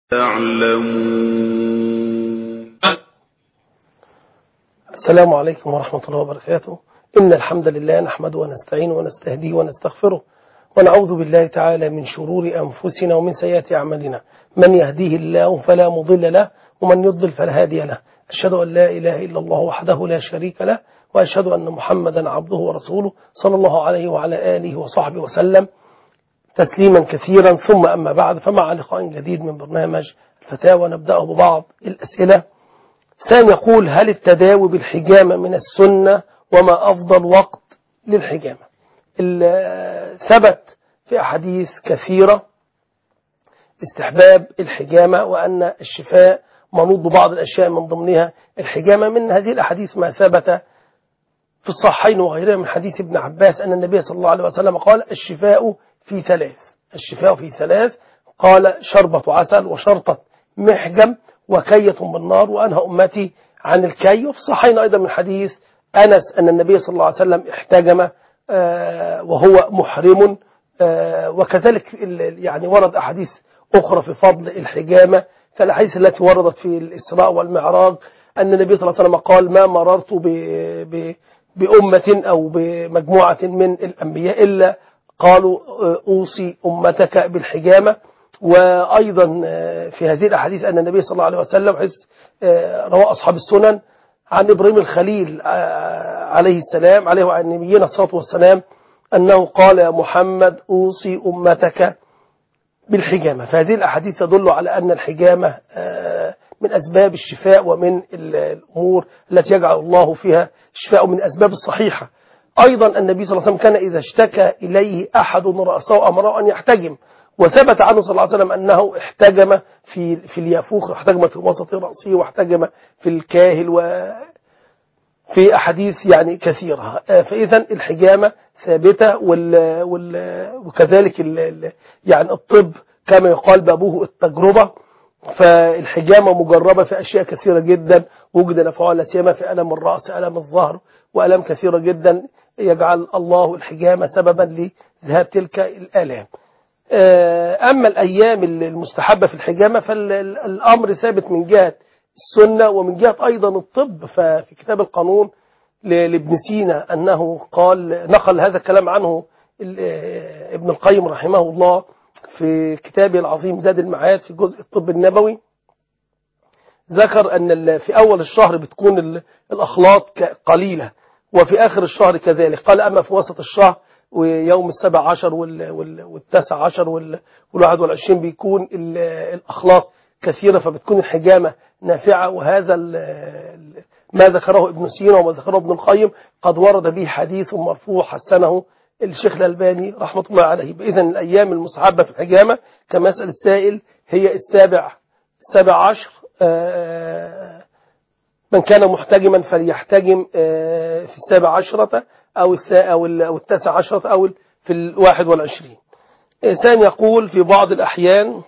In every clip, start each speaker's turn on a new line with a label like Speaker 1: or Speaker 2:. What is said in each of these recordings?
Speaker 1: تعلمون
Speaker 2: السلام عليكم ورحمة الله وبركاته إن الحمد لله نحمده ونستعينه ونستهديه ونستغفره ونعوذ بالله تعالى من شرور أنفسنا ومن سيئات أعمالنا من يهديه الله فلا مضل له ومن يضلل فلا هادي له أشهد أن لا إله إلا الله وحده لا شريك له وأشهد أن محمدا عبده ورسوله صلى الله عليه وعلى آله وصحبه وسلم تسليما كثيرا ثم أما بعد فمع لقاء جديد من برنامج الفتاوى نبدأه ببعض الأسئلة سام يقول هل التداوي بالحجامة من السنة وما أفضل وقت للحجامة ثبت في أحاديث كثيرة استحباب الحجامة وأن الشفاء منوط ببعض الأشياء من ضمنها الحجامة من هذه الأحاديث ما ثبت في الصحيحين وغيرها من حديث ابن عباس أن النبي صلى الله عليه وسلم قال الشفاء في ثلاث الشفاء في ثلاث قال شربة عسل وشرطة محجم وكية بالنار وأنهى أمتي عن الكي وفي الصحيحين أيضا من حديث أنس أن النبي صلى الله عليه وسلم احتجم وهو محرم وكذلك يعني ورد أحاديث أخرى في فضل الحجامة كالأحاديث التي وردت في الإسراء والمعراج أن النبي صلى الله عليه وسلم قال ما مررت ب ب بأمة أو بمجموعة من الأنبياء إلا قالوا أوصي أمتك بالحجامة وأيضا في هذه الأحاديث أن النبي صلى الله عليه وسلم حس رواه أصحاب السنن عن إبراهيم الخليل عليه السلام عليه وعن نبينا الصلاة والسلام أنه قال يا محمد أوصي أمتك بالحجامة فهذه الأحاديث تدل على أن الحجامة من أسباب الشفاء ومن الأمور التي يجعل الله فيها الشفاء من أسباب الصحيحة أيضا النبي صلى الله عليه وسلم كان إذا اشتكى إليه أحد رأسه أمره أن يحتجم وثبت عنه صلى الله عليه وسلم أنه احتجم في في اليافوخ واحتجم في وسط رأسه واحتجم في الكاهل وفي أحاديث يعني كثيرة فإذا الحجامة ثابتة وال وال وكذلك ال يعني الطب كما يقال بابوه التجربة فالحجامة مجربة في أشياء كثيرة جدا وجد نفعها لا سيما في ألم الرأس ألم الظهر وألم كثيرة جدا يجعل الله الحجامة سببا لذهاب تلك الآلام أما الأيام المستحبة في الحجامة فالأمر ثابت من جهة السنة ومن جهة أيضا الطب ففي كتاب القانون لابن سينا أنه قال نقل هذا الكلام عنه ابن القيم رحمه الله في كتابه العظيم زاد المعاد في جزء الطب النبوي ذكر أن في أول الشهر بتكون الأخلاط قليلة وفي آخر الشهر كذلك قال أما في وسط الشهر ويوم السبع عشر والتاسع عشر والواحد والعشرين بيكون الأخلاق كثيرة فبتكون الحجامة نافعة وهذا ما ذكره ابن سينا وما ذكره ابن القيم قد ورد به حديث مرفوع حسنه الشيخ الألباني رحمة الله عليه إذن الأيام المستحبة في الحجامة كما يسأل السائل هي السابع السابع عشر من كان محتجما فليحتجم في السابع عشرة أو أو التاسع عشرة أو في الواحد والعشرين إنسان يقول في بعض الأحيان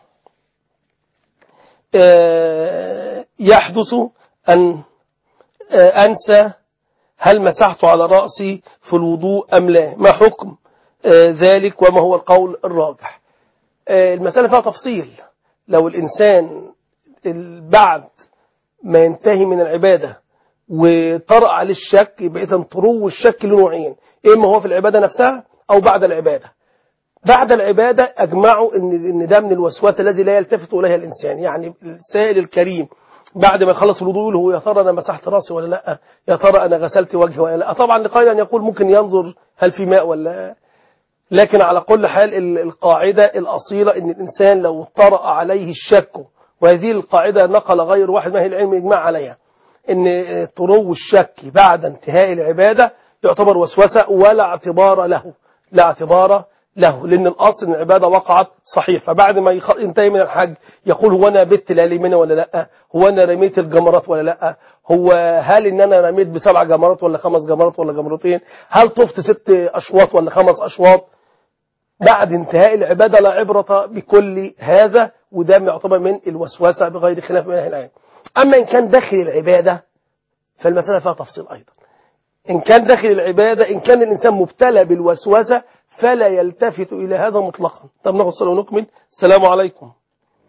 Speaker 2: يحدث أن أنسى هل مسحت على رأسي في الوضوء أم لا ما حكم ذلك وما هو القول الراجح المسألة فيها تفصيل لو الإنسان بعد ما ينتهي من العبادة وطرأ عليه الشك يبقى إذا طرو الشك لنوعين إما هو في العبادة نفسها أو بعد العبادة بعد العبادة أجمعوا إن إن ده من الوسواس الذي لا يلتفت إليها الإنسان يعني السائل الكريم بعد ما يخلص الوضوء يقول هو يا ترى أنا مسحت راسي ولا لا يا ترى أنا غسلت وجهي ولا لا طبعا لقائل أن يقول ممكن ينظر هل في ماء ولا لكن على كل حال القاعدة الأصيلة إن الإنسان لو طرأ عليه الشك وهذه القاعدة نقل غير واحد ما هي العلم إجماع عليها ان طرو الشك بعد انتهاء العبادة يعتبر وسوسة ولا اعتبار له لا اعتبار له لأن الأصل ان العبادة وقعت صحيح فبعد ما ينتهي من الحج يقول هو أنا بت الأليمنة ولا لا هو أنا رميت الجمرات ولا لا هو هل ان أنا رميت بسبع جمرات ولا خمس جمرات ولا جمرتين هل طفت ست أشواط ولا خمس أشواط بعد انتهاء العبادة لا عبرة بكل هذا وده يعتبر من الوسوسة بغير خلاف من أهل العلم أما إن كان داخل العبادة فالمسألة فيها تفصيل أيضا إن كان داخل العبادة إن كان الإنسان مبتلى بالوسوسة فلا يلتفت إلى هذا مطلقا طب ناخد صلاة ونكمل السلام عليكم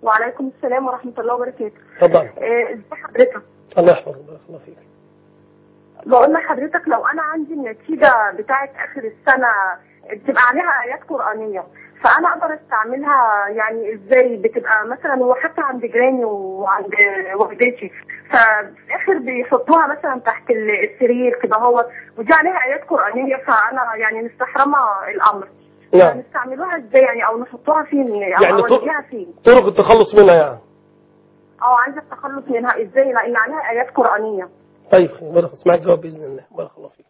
Speaker 3: وعليكم السلام ورحمة الله وبركاته
Speaker 2: اتفضل
Speaker 3: آه، ازي حضرتك
Speaker 2: الله يحفظك بارك الله فيك
Speaker 3: بقول لحضرتك لو انا عندي النتيجة بتاعة اخر السنة بتبقى عليها ايات قرآنية فانا اقدر استعملها يعني ازاي بتبقى مثلا وحتى عند جيراني وعند والدتي ففي الاخر بيحطوها مثلا تحت السرير كده هو ودي عليها ايات قرآنية فانا يعني مستحرمة الامر
Speaker 2: نعم
Speaker 3: نستعملوها ازاي يعني او نحطوها فين او
Speaker 2: يعني طر-
Speaker 3: اوديها فين
Speaker 2: طرق التخلص منها يعني
Speaker 3: اه عايزه التخلص منها ازاي لان عليها ايات قرانيه
Speaker 2: طيب بارك اسمعك جواب باذن الله بارك الله فيك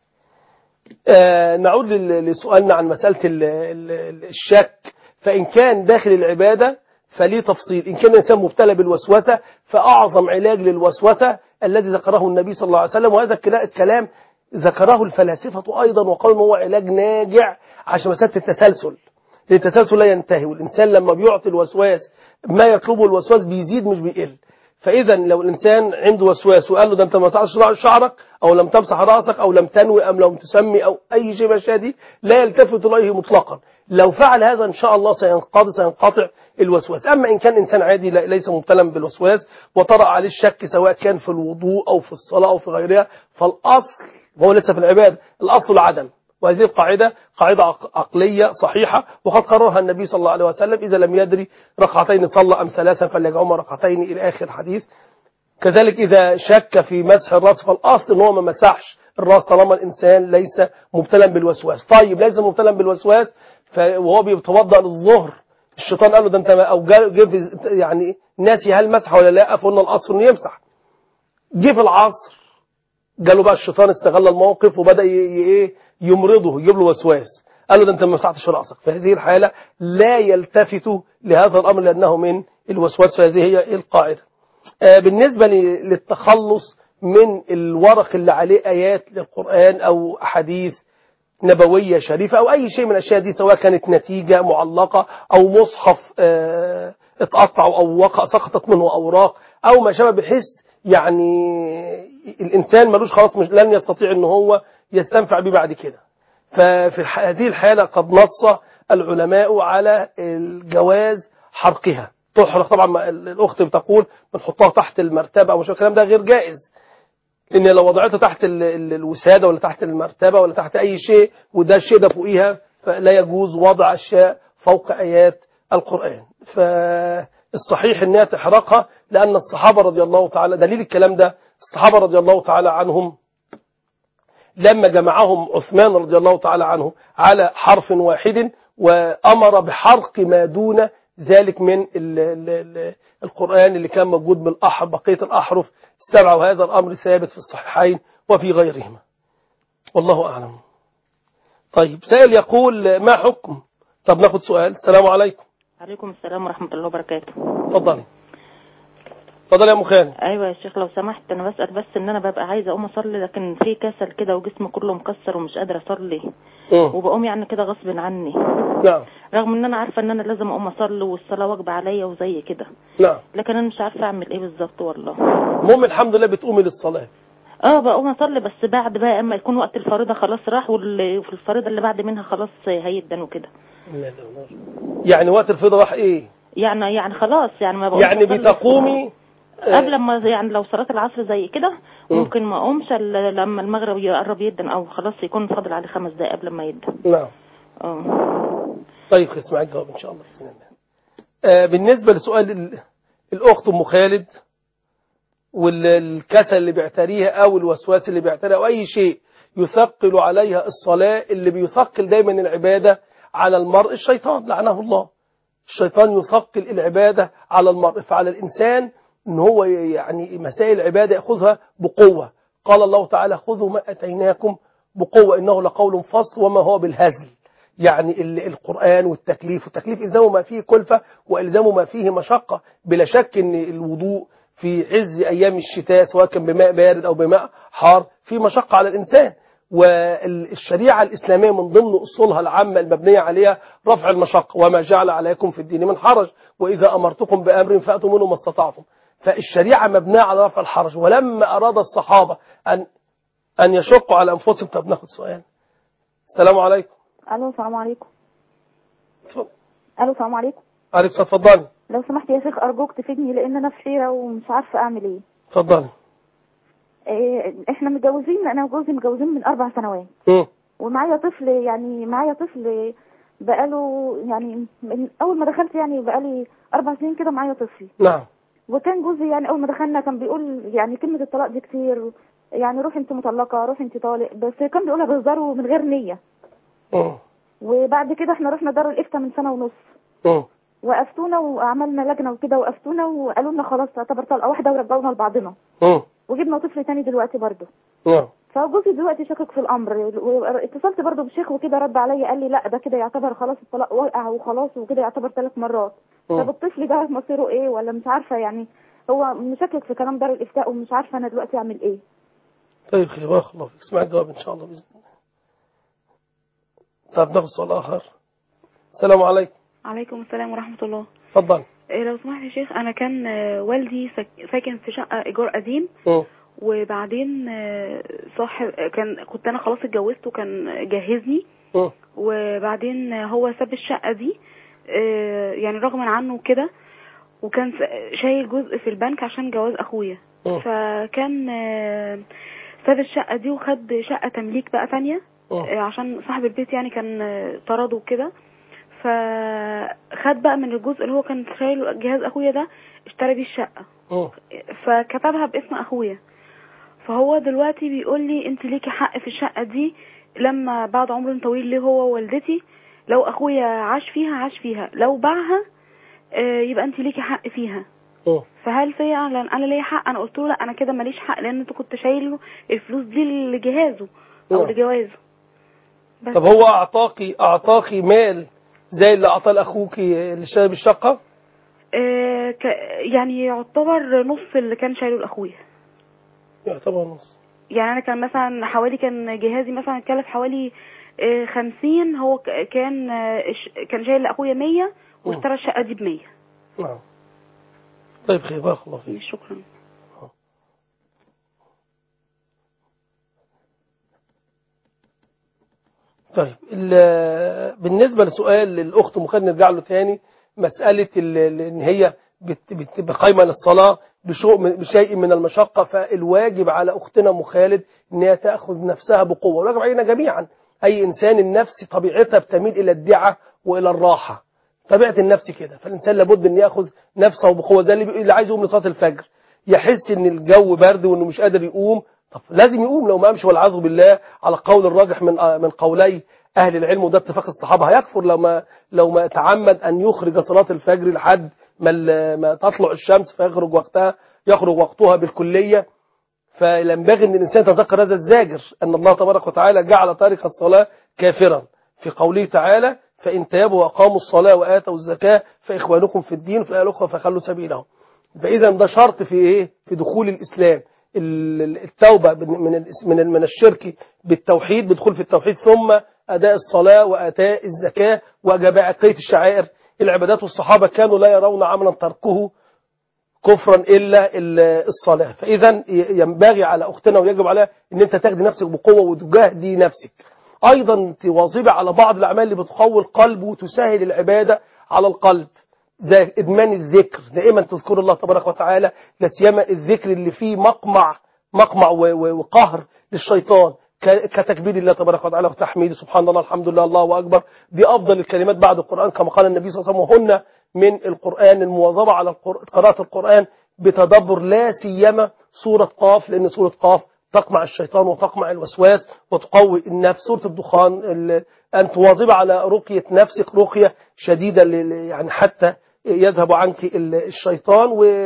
Speaker 2: آه نعود لل- لسؤالنا عن مساله ال- ال- الشك فان كان داخل العباده فليه تفصيل ان كان الانسان مبتلى بالوسوسه فاعظم علاج للوسوسه الذي ذكره النبي صلى الله عليه وسلم وهذا الكلا- الكلام ذكره الفلاسفه ايضا وقالوا ان هو علاج ناجع عشان مساله التسلسل لأن التسلسل لا ينتهي والإنسان لما بيعطي الوسواس ما يطلبه الوسواس بيزيد مش بيقل فإذا لو الإنسان عنده وسواس وقال له ده أنت ما مسحتش شعرك أو لم تمسح رأسك أو لم تنوي أم لم تسمي أو أي شيء من الأشياء دي لا يلتفت إليه مطلقا لو فعل هذا إن شاء الله سينقضي سينقطع الوسواس أما إن كان إنسان عادي لا- ليس مبتلا بالوسواس وطرأ عليه الشك سواء كان في الوضوء أو في الصلاة أو في غيرها فالأصل وهو لسه في العبادة الأصل العدم وهذه القاعدة قاعدة عق- عقلية صحيحة وقد قررها النبي صلى الله عليه وسلم إذا لم يدري ركعتين صلى أم ثلاثا فليجعهما ركعتين إلى آخر الحديث كذلك إذا شك في مسح الرأس فالأصل إن هو ما مسحش الرأس طالما الإنسان ليس مبتلا بالوسواس طيب ليس مبتلا بالوسواس ف- وهو بيتوضأ للظهر الشيطان قال له ده أنت ما- أو جا- جه في- يعني ناسي هل مسح ولا لا فقلنا الأصل إنه يمسح جه في العصر جاله بقى الشيطان استغل الموقف وبدأ ي- ي- ايه يمرضه يجيب له وسواس قال له ده انت ما مسحتش راسك في هذه الحاله لا يلتفت لهذا الامر لانه من الوسواس فهذه هي القاعده آه، بالنسبه ل- للتخلص من الورق اللي عليه ايات للقران او احاديث نبويه شريفه او اي شيء من الاشياء دي سواء كانت نتيجه معلقه او مصحف آه، اتقطع او وقع سقطت منه اوراق او ما شابه بحيث يعني الانسان ملوش خلاص مش لن يستطيع ان هو يستنفع بيه بعد كده ففي الح- هذه الحالة قد نص العلماء على الجواز حرقها تحرق طبعا ما ال- الأخت بتقول بنحطها تحت المرتبة أو مش الكلام ده غير جائز لأن لو وضعتها تحت ال- ال- الوسادة ولا تحت المرتبة ولا تحت أي شيء وده الشيء ده فوقيها فلا يجوز وضع أشياء فوق آيات القرآن فالصحيح أنها تحرقها لأن الصحابة رضي الله تعالى دليل الكلام ده الصحابة رضي الله تعالى عنهم لما جمعهم عثمان رضي الله تعالى عنه على حرف واحد وأمر بحرق ما دون ذلك من ال ال ال القرآن اللي كان موجود من الأحرف بقية الأحرف السبعة وهذا الأمر ثابت في الصحيحين وفي غيرهما والله أعلم طيب سائل يقول ما حكم طب ناخد سؤال السلام عليكم
Speaker 4: عليكم السلام ورحمة الله وبركاته
Speaker 2: اتفضلي اتفضلي يا مخالف
Speaker 4: أيوة يا شيخ لو سمحت أنا بسأل بس إن أنا ببقى عايزة أقوم أصلي لكن في كسل كده وجسمي كله مكسر ومش قادرة أصلي
Speaker 2: مم.
Speaker 4: وبقوم يعني كده غصب عني
Speaker 2: نعم
Speaker 4: رغم إن أنا عارفة إن أنا لازم أقوم أصلي والصلاة واجبة عليا وزي كده
Speaker 2: نعم
Speaker 4: لكن أنا مش عارفة أعمل إيه بالظبط والله
Speaker 2: المهم الحمد لله بتقومي للصلاة
Speaker 4: اه بقوم اصلي بس بعد بقى اما يكون وقت الفريضه خلاص راح واللي- وفي الفريضه اللي بعد منها خلاص هيدن وكده
Speaker 2: يعني وقت الفضا راح ايه
Speaker 4: يعني يعني خلاص يعني ما بقومش
Speaker 2: يعني
Speaker 4: أصلي.
Speaker 2: بتقومي
Speaker 4: قبل ما يعني لو صلاه العصر زي كده
Speaker 2: مم.
Speaker 4: ممكن ما اقومش إلا لما المغرب يقرب يدن او خلاص يكون فاضل عليه خمس دقايق قبل ما يدن
Speaker 2: نعم
Speaker 4: اه
Speaker 2: طيب اسمع الجواب ان شاء الله باذن الله آه بالنسبه لسؤال ال- الاخت ام خالد والكسل اللي بيعتريها او الوسواس اللي بيعتريها او اي شيء يثقل عليها الصلاه اللي بيثقل دايما العباده على المرء الشيطان لعنه الله الشيطان يثقل العباده على المرء فعلى الانسان ان هو يعني مسائل العباده ياخذها بقوه قال الله تعالى خذوا ما اتيناكم بقوه انه لقول فصل وما هو بالهزل يعني ال- القرآن والتكليف والتكليف إلزامه ما فيه كلفة وإلزامه ما فيه مشقة بلا شك أن الوضوء في عز أيام الشتاء سواء كان بماء بارد أو بماء حار في مشقة على الإنسان والشريعة الإسلامية من ضمن أصولها العامة المبنية عليها رفع المشقة وما جعل عليكم في الدين من حرج وإذا أمرتكم بأمر فأتوا منه ما استطعتم فالشريعة مبنية على رفع الحرج ولما أراد الصحابة أن أن يشقوا على أنفسهم طب ناخد سؤال السلام عليكم
Speaker 5: الو السلام عليكم
Speaker 2: اتفضل
Speaker 5: الو السلام عليكم
Speaker 2: عليك اتفضلي
Speaker 5: لو سمحت يا شيخ ارجوك تفيدني لان انا في حيره ومش عارفه اعمل ايه
Speaker 2: اتفضلي
Speaker 5: إيه، احنا متجوزين انا وجوزي متجوزين من اربع سنوات
Speaker 2: مم.
Speaker 5: ومعايا طفل يعني معايا طفل بقاله يعني من اول ما دخلت يعني بقالي اربع سنين كده معايا طفل
Speaker 2: نعم
Speaker 5: وكان جوزي يعني اول ما دخلنا كان بيقول يعني كلمه الطلاق دي كتير يعني روحي انت مطلقه روحي انت طالق بس كان بيقولها بهزار ومن غير نيه
Speaker 2: مم.
Speaker 5: وبعد كده احنا رحنا دار الافتاء من سنه ونص
Speaker 2: مم.
Speaker 5: وقفتونا وعملنا لجنه وكده وقفتونا وقالوا لنا خلاص تعتبر طلقه واحده ورجعونا لبعضنا
Speaker 2: مم.
Speaker 5: وجبنا طفل تاني دلوقتي برضه
Speaker 2: نعم
Speaker 5: فجوزي دلوقتي شاكك في الامر واتصلت برضه بالشيخ وكده رد عليا قال لي لا ده كده يعتبر خلاص الطلاق وقع وخلاص وكده يعتبر ثلاث مرات
Speaker 2: مم.
Speaker 5: طب الطفل ده مصيره ايه ولا مش عارفه يعني هو مشكك في كلام دار الافتاء ومش عارفه انا دلوقتي اعمل ايه
Speaker 2: طيب خير بارك الله فيك اسمع الجواب ان شاء الله باذن الله طب ناخد سؤال اخر السلام عليكم
Speaker 6: عليكم السلام ورحمة الله
Speaker 2: اتفضل
Speaker 6: إيه لو سمحت يا شيخ أنا كان آه، والدي ساك- ساكن في شقة إيجار قديم
Speaker 2: مم.
Speaker 6: وبعدين آه، صاحب كان كنت أنا خلاص اتجوزت وكان جهزني
Speaker 2: مم.
Speaker 6: وبعدين هو ساب الشقة دي آه، يعني رغما عنه كده وكان س- شايل جزء في البنك عشان جواز أخويا
Speaker 2: مم.
Speaker 6: فكان آه، ساب الشقة دي وخد شقة تمليك بقى تانية
Speaker 2: مم.
Speaker 6: آه، عشان صاحب البيت يعني كان آه، طرده وكده فخد بقى من الجزء اللي هو كان شايله جهاز اخويا ده اشترى بيه الشقه
Speaker 2: مم.
Speaker 6: فكتبها باسم اخويا فهو دلوقتي بيقول لي انت ليكي حق في الشقه دي لما بعد عمر طويل ليه هو ووالدتي لو اخويا عاش فيها عاش فيها لو باعها آه، يبقى انت ليكي حق فيها
Speaker 2: مم.
Speaker 6: فهل فعلا انا ليا حق انا قلت له لا انا كده ماليش حق لان انت كنت شايل الفلوس دي لجهازه او
Speaker 2: نعم.
Speaker 6: لجوازه بس
Speaker 2: طب هو اعطاكي اعطاكي مال زي اللي اعطاه لاخوكي اللي اشترى بالشقه
Speaker 6: آه، ك- يعني يعتبر نص اللي كان شايله لاخويا
Speaker 2: يعتبر نص
Speaker 6: يعني انا كان مثلا حوالي كان جهازي مثلا كلف حوالي آه، خمسين هو ك- كان آه، إش- كان شايل لاخويا مية واشترى الشقه دي بمية
Speaker 2: نعم طيب خير بارك الله فيك
Speaker 6: شكرا
Speaker 2: طيب ال- بالنسبة لسؤال الأخت ممكن نرجع له تاني مسألة ال- ال- إن هي بت- بتبقى قايمة للصلاة بشو- بشيء من المشقة فالواجب على أختنا مخالد إن هي تأخذ نفسها بقوة والواجب علينا جميعا أي إنسان النفس طبيعتها بتميل إلى الدعة وإلى الراحة طبيعة النفس كده فالإنسان لابد أن يأخذ نفسه بقوة زي اللي بي- اللي عايز يقوم لصلاة الفجر يحس إن الجو برد وإنه مش قادر يقوم طب لازم يقوم لو ما قامش والعياذ بالله على القول الراجح من من قولي أهل العلم وده اتفاق الصحابة هيكفر لو ما لو ما تعمد أن يخرج صلاة الفجر لحد ما ال- ما تطلع الشمس فيخرج وقتها يخرج وقتها بالكلية فينبغي ان الانسان يتذكر هذا الزاجر ان الله تبارك وتعالى جعل تارك الصلاه كافرا في قوله تعالى فان تابوا واقاموا الصلاه واتوا الزكاه فاخوانكم في الدين في الايه الاخرى فخلوا سبيلهم فاذا ده شرط في ايه في دخول الاسلام ال- ال- التوبه من من الاس- من من الشرك بالتوحيد بدخول في التوحيد ثم اداء الصلاه واتاء الزكاه وبقيه الشعائر العبادات والصحابه كانوا لا يرون عملا تركه كفرا الا ال- الصلاه فاذا ي- ينبغي على اختنا ويجب عليها ان انت تاخدي نفسك بقوه وتجاهدي نفسك ايضا تواظبي على بعض الاعمال اللي بتقوي القلب وتسهل العباده على القلب زي ادمان الذكر دائما تذكر الله تبارك وتعالى لا سيما الذكر اللي فيه مقمع مقمع و- و- وقهر للشيطان ك- كتكبير الله تبارك وتعالى وتحميده سبحان الله الحمد لله الله اكبر دي افضل الكلمات بعد القران كما قال النبي صلى الله عليه وسلم وهن من القرآن المواظبة على القر- قراءة القرآن بتدبر لا سيما سورة قاف لأن سورة قاف تقمع الشيطان وتقمع الوسواس وتقوي النفس سورة الدخان ال- أن تواظب على رقية نفسك رقية شديدة ل- ل- يعني حتى يذهب عنك ال- الشيطان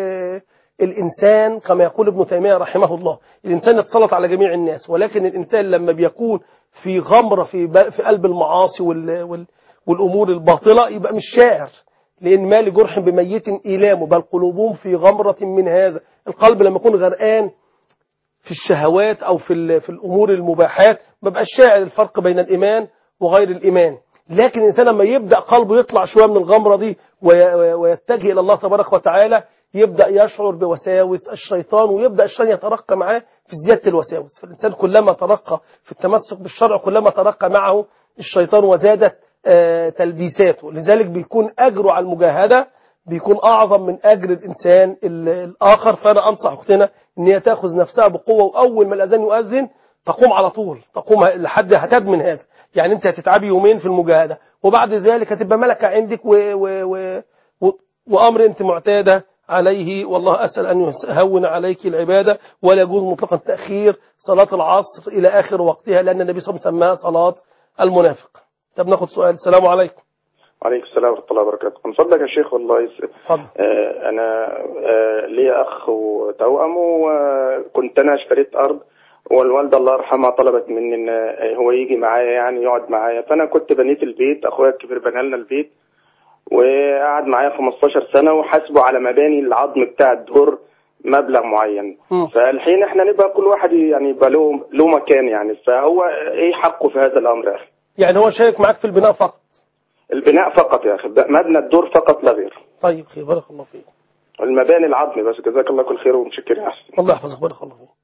Speaker 2: والإنسان كما يقول ابن تيمية رحمه الله الإنسان يتسلط على جميع الناس ولكن الإنسان لما بيكون في غمرة في ب- في قلب المعاصي وال وال والأمور الباطلة يبقى مش شاعر لأن ما لجرح بميت إيلام بل قلوبهم في غمرة من هذا القلب لما يكون غرقان في الشهوات أو في, ال- في الأمور المباحات ما بقاش شاعر الفرق بين الإيمان وغير الإيمان لكن الإنسان لما يبدأ قلبه يطلع شوية من الغمرة دي وي- ويتجه إلى الله تبارك وتعالى يبدأ يشعر بوساوس الشيطان ويبدأ الشيطان يترقى معاه في زيادة الوساوس فالإنسان كلما ترقى في التمسك بالشرع كلما ترقى معه الشيطان وزادت آه، تلبيساته لذلك بيكون أجره على المجاهدة بيكون أعظم من أجر الإنسان ال- الآخر فأنا أنصح أختنا إن هي تأخذ نفسها بقوة وأول ما الأذان يؤذن تقوم على طول تقوم لحد هتدمن هذا يعني أنت هتتعبي يومين في المجاهدة وبعد ذلك هتبقى ملكة عندك و و و و وأمر أنت معتادة عليه والله أسأل أن يهون عليك العبادة ولا يجوز مطلقا تأخير صلاة العصر إلى آخر وقتها لأن النبي صلى الله عليه وسلم سماها صلاة المنافق طب ناخد سؤال السلام عليكم
Speaker 7: وعليكم السلام ورحمة الله وبركاته من فضلك يا شيخ والله يس...
Speaker 2: اتفضل
Speaker 7: آه أنا آه لي أخ وتوأم وكنت أنا اشتريت أرض والوالدة الله يرحمها طلبت مني إن هو يجي معايا يعني يقعد معايا فأنا كنت بنيت البيت أخويا الكبير بنى لنا البيت وقعد معايا 15 سنة وحاسبه على مباني العظم بتاع الدور مبلغ معين
Speaker 2: مم.
Speaker 7: فالحين احنا نبقى كل واحد يعني يبقى له له مكان يعني فهو ايه حقه في هذا الامر يا اخي
Speaker 2: يعني هو شارك معاك في البناء فقط
Speaker 7: البناء فقط يا اخي مبنى الدور فقط لا غير
Speaker 2: طيب خير بارك الله فيك
Speaker 7: المباني العظمي بس جزاك الله كل خير ومشكر يا احسن
Speaker 2: الله يحفظك بارك الله فيك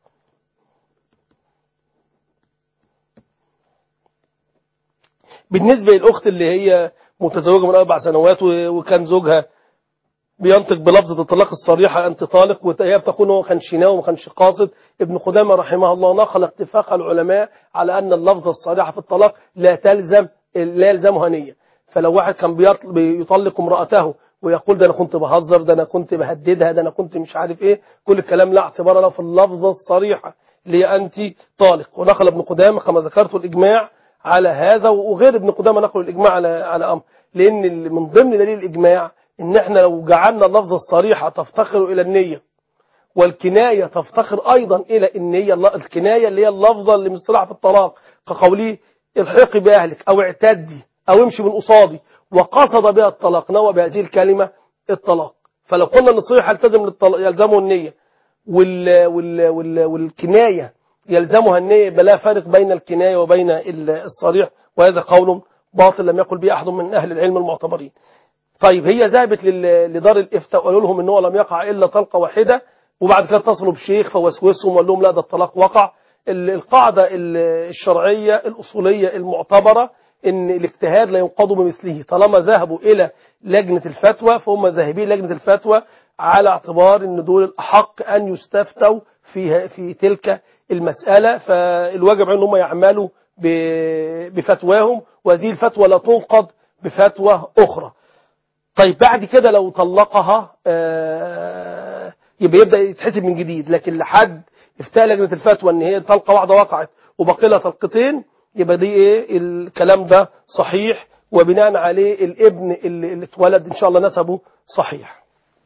Speaker 2: بالنسبة للأخت اللي هي متزوجة من أربع سنوات و- وكان زوجها بينطق بلفظة الطلاق الصريحة أنت طالق وهي بتقول هو كان شناوي وما كانش قاصد ابن قدامة رحمه الله نقل اتفاق العلماء على أن اللفظة الصريحة في الطلاق لا تلزم لا يلزمها نية فلو واحد كان بيطل- بيطلق امرأته ويقول ده أنا كنت بهزر ده أنا كنت بهددها ده أنا كنت مش عارف إيه كل الكلام لا اعتبار له في اللفظة الصريحة اللي هي أنت طالق ونقل ابن قدامة كما ذكرت الإجماع على هذا وغير ابن قدامة نقل الإجماع على على أمر لأن ال- من ضمن دليل الإجماع إن إحنا لو جعلنا اللفظة الصريحة تفتقر إلى النية والكناية تفتقر أيضا إلى النية الل- الكناية اللي هي اللفظة اللي مصطلحة في الطلاق كقوله الحقي بأهلك أو اعتدي أو امشي من قصادي وقصد بها الطلاق نوى بهذه الكلمة الطلاق فلو قلنا أن الصريح يلتزم للطلاق يلزمه النية وال وال وال والكناية يلزمها النية يبقى لا فرق بين الكناية وبين ال- الصريح وهذا قول باطل لم يقل به أحد من أهل العلم المعتبرين طيب هي ذهبت لل- لدار الإفتاء وقالوا لهم إن هو لم يقع إلا طلقة واحدة وبعد كده اتصلوا بشيخ فوسوسهم وقال لهم لا ده الطلاق وقع ال- القاعدة ال- الشرعية الأصولية المعتبرة إن الاجتهاد لا ينقض بمثله طالما ذهبوا إلى لجنة الفتوى فهم ذاهبين لجنة الفتوى على اعتبار إن دول الأحق أن يستفتوا في في تلك المسألة فالواجب عليهم هم يعملوا ب- بفتواهم وهذه الفتوى لا تنقض بفتوى أخرى طيب بعد كده لو طلقها آه، يبقى يبدأ يتحسب من جديد لكن لحد افتاء لجنة الفتوى ان هي طلقة واحدة وقعت وبقي لها طلقتين يبقى دي ايه الكلام ده صحيح وبناء عليه الابن اللي اللي اتولد ان شاء الله نسبه صحيح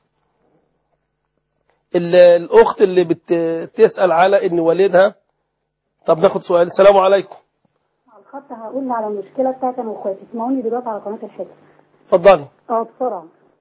Speaker 2: ال- الاخت اللي بتسأل على ان والدها طب ناخد سؤال السلام عليكم
Speaker 8: على الخط هقول على المشكله بتاعت انا واخواتي اسمعوني دلوقتي على قناه الحكم
Speaker 2: اتفضلي
Speaker 8: اه بسرعه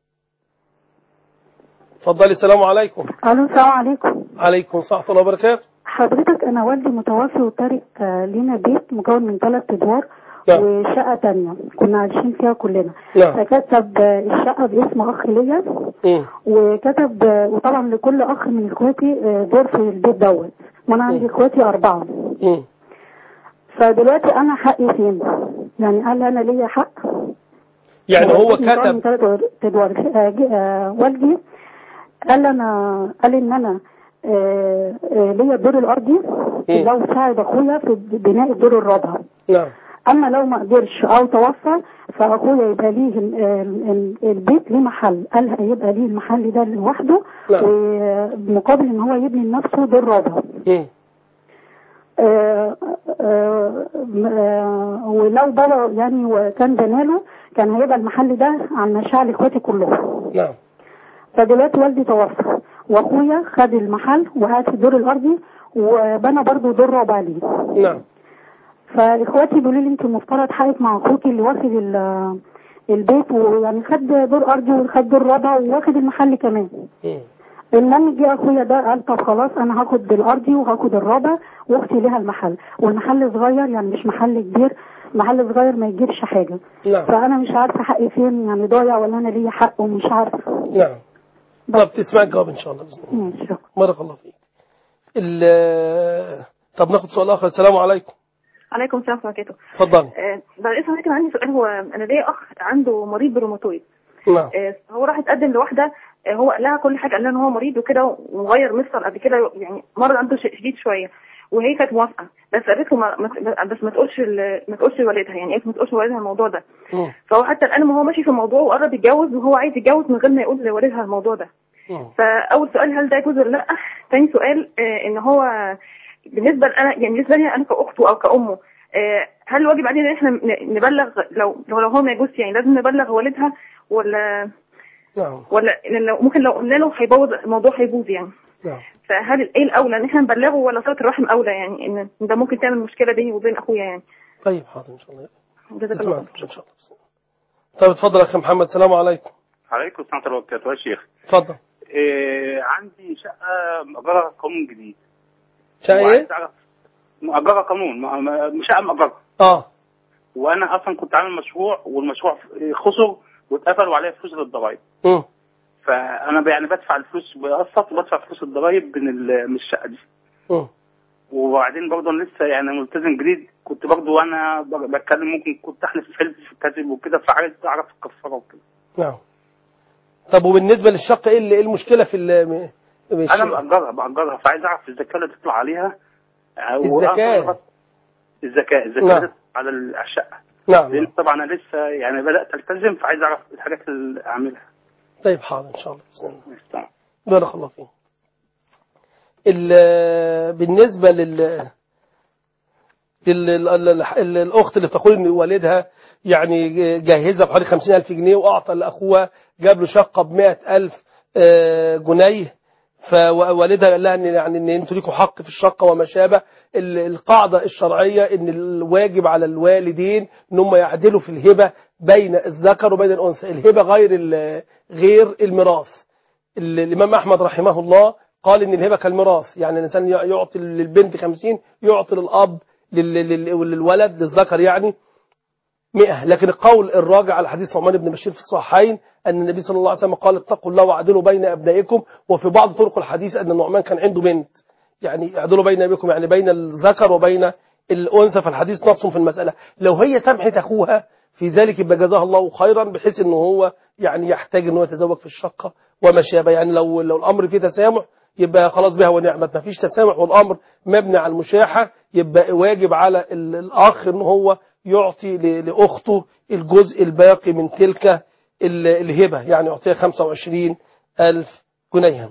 Speaker 2: اتفضلي السلام عليكم
Speaker 8: الو السلام عليكم
Speaker 2: عليكم السلام ورحمة الله وبركاته
Speaker 8: حضرتك انا والدي متوفي وتارك آه، لينا بيت مكون من ثلاث ادوار
Speaker 2: نعم.
Speaker 8: وشقه تانية كنا عايشين فيها كلنا
Speaker 2: نعم.
Speaker 8: فكتب آه، الشقه باسم اخ ليا
Speaker 2: مم.
Speaker 8: وكتب آه، وطبعا لكل اخ من اخواتي آه، دور في البيت دوت وانا عندي اخواتي اربعه
Speaker 2: مم.
Speaker 8: فدلوقتي انا حقي فين؟ يعني هل انا ليا حق؟
Speaker 2: يعني هو
Speaker 8: البيت مكون من
Speaker 2: كتب
Speaker 8: ثلاث ادوار آه، ج- آه، والدي قال انا قال ان انا آه، آه، ليا الدور الارضي لو ساعد اخويا في بناء الدور الرابع
Speaker 2: نعم
Speaker 8: اما لو ما قدرش او توفى فاخويا يبقى ليه ال- ال- ال- البيت ليه محل قال هيبقى ليه المحل ده لوحده
Speaker 2: نعم.
Speaker 8: ومقابل ان هو يبني لنفسه دور رابع
Speaker 2: مم.
Speaker 8: آه، آه، م- آه، ولو بابا يعني وكان بناله كان هيبقى المحل ده عن مشاعر اخواتي كلهم
Speaker 2: نعم
Speaker 8: فدلوقتي والدي توفى واخويا خد المحل وقعد في الدور الارضي وبنى برضه دور رابع ليه
Speaker 2: نعم
Speaker 8: فاخواتي بيقولوا لي انت المفترض حقك مع اخوكي اللي واخد ال- البيت ويعني خد دور ارضي وخد دور رابع وواخد المحل كمان
Speaker 2: مم.
Speaker 8: المهم جه اخويا ده قال طب خلاص انا هاخد الارضي وهاخد الرابع واختي ليها المحل والمحل صغير يعني مش محل كبير محل صغير ما يجيبش حاجه
Speaker 2: نعم
Speaker 8: فانا مش عارفه حقي فين يعني ضايع ولا انا ليا حق ومش عارفه
Speaker 2: نعم طب تسمع الجواب ان شاء الله باذن الله
Speaker 8: ماشي شكرا
Speaker 2: بارك الله فيك ال- طب ناخد سؤال اخر السلام عليكم
Speaker 9: عليكم السلام ورحمة الله وبركاته.
Speaker 2: اتفضلي
Speaker 9: آه، بعد اسمك كان عندي سؤال هو انا ليا اخ عنده مريض بروماتويد
Speaker 2: نعم
Speaker 9: آه، هو راح يتقدم لواحده آه، هو قال لها كل حاجه قال لها ان هو مريض وكده ومغير مصر قبل كده يعني مرض عنده ش- شديد شويه وهي كانت موافقه بس قالت له ما ما- بس ما تقولش ل- ما تقولش لوالدها يعني قالت ما تقولش لوالدها الموضوع ده
Speaker 2: مم.
Speaker 9: فهو حتى الان ما هو ماشي في الموضوع وقرب يتجوز وهو عايز يتجوز من غير ما يقول لوالدها الموضوع ده
Speaker 2: مم.
Speaker 9: فاول سؤال هل ده يجوز ولا لا ثاني سؤال آه، ان هو بالنسبه لأنا يعني بالنسبه لي انا كاخته او كامه آه، هل واجب علينا ان احنا ن- نبلغ لو لو لو هو ما يجوز يعني لازم نبلغ والدها ولا
Speaker 2: نعم
Speaker 9: ولا لأن لو ممكن لو قلنا له هيبوظ الموضوع هيبوظ يعني
Speaker 2: نعم
Speaker 9: فهل ايه الاولى ان احنا نبلغه ولا صله الرحم اولى يعني ان إن ده ممكن تعمل مشكله بيني وبين اخويا يعني
Speaker 2: طيب حاضر ان شاء الله
Speaker 9: جزاك
Speaker 2: اسمع
Speaker 9: الله
Speaker 2: ان شاء الله طيب اتفضل يا اخي محمد السلام عليكم
Speaker 10: عليكم السلام ورحمة الله وبركاته يا شيخ
Speaker 2: اتفضل
Speaker 10: إيه عندي شقة مأجرة قانون جديد
Speaker 2: شقة ايه؟
Speaker 10: وعايز أعرف مأجرة قانون م- م- شقة مأجرة
Speaker 2: اه
Speaker 10: وأنا أصلا كنت عامل مشروع والمشروع خسر واتقفل وعليا فلوس للضرايب
Speaker 2: مم.
Speaker 10: فأنا يعني بدفع الفلوس بقسط وبدفع فلوس الضرايب من ال- من الشقة دي
Speaker 2: مم.
Speaker 10: وبعدين برضه أنا لسه يعني ملتزم جديد كنت برضه وأنا ب- بتكلم ممكن كنت أحلف في حلف كذب وكده فعايز أعرف الكفارة وكده
Speaker 2: نعم طب وبالنسبة للشقة ايه اللي- إيه المشكلة في ال م- مش-
Speaker 10: أنا مأجرها مأجرها فعايز أعرف الزكاة اللي تطلع عليها
Speaker 2: الزكاة.
Speaker 10: الزكاة الزكاة
Speaker 2: نعم.
Speaker 10: اللي تطلع على الشقة
Speaker 2: نعم
Speaker 10: لان
Speaker 2: نعم.
Speaker 10: طبعا انا لسه يعني بدات التزم فعايز اعرف الحاجات اللي اعملها
Speaker 2: طيب حاضر ان شاء الله بسم الله
Speaker 10: ماشي، تمام.
Speaker 2: بارك الله فيك ال- بالنسبة لل لل- ال- ال- ال- الأخت اللي بتقول إن والدها يعني جهزها بحوالي خمسين ألف جنيه وأعطى لأخوها جاب له شقة بمائة ألف آه، جنيه فوالدها قال لها إن يعني إن أنتوا ليكوا حق في الشقة وما شابه ال- القاعدة الشرعية إن الواجب على الوالدين إن هم يعدلوا في الهبة بين الذكر وبين الأنثى الهبة غير ال- غير الميراث ال- الإمام أحمد رحمه الله قال إن الهبة كالميراث يعني الإنسان يعطي للبنت خمسين يعطي للأب لل- لل- للولد للذكر يعني مئة لكن القول الراجع على حديث نعمان بن بشير في الصحيحين أن النبي صلى الله عليه وسلم قال اتقوا الله واعدلوا بين أبنائكم وفي بعض طرق الحديث أن النعمان كان عنده بنت يعني اعدلوا بين أبنائكم يعني بين الذكر وبين الأنثى فالحديث نص في المسألة لو هي سمحت أخوها في ذلك يبقى جزاها الله خيرا بحيث أنه هو يعني يحتاج أنه يتزوج في الشقة وما شابه يعني لو لو الأمر فيه تسامح يبقى خلاص بها ونعمت ما فيش تسامح والأمر مبني على المشاحة يبقى واجب على ال- الأخ أنه هو يعطي ل- لأخته الجزء الباقي من تلك ال- الهبة يعني يعطيها 25 ألف جنيها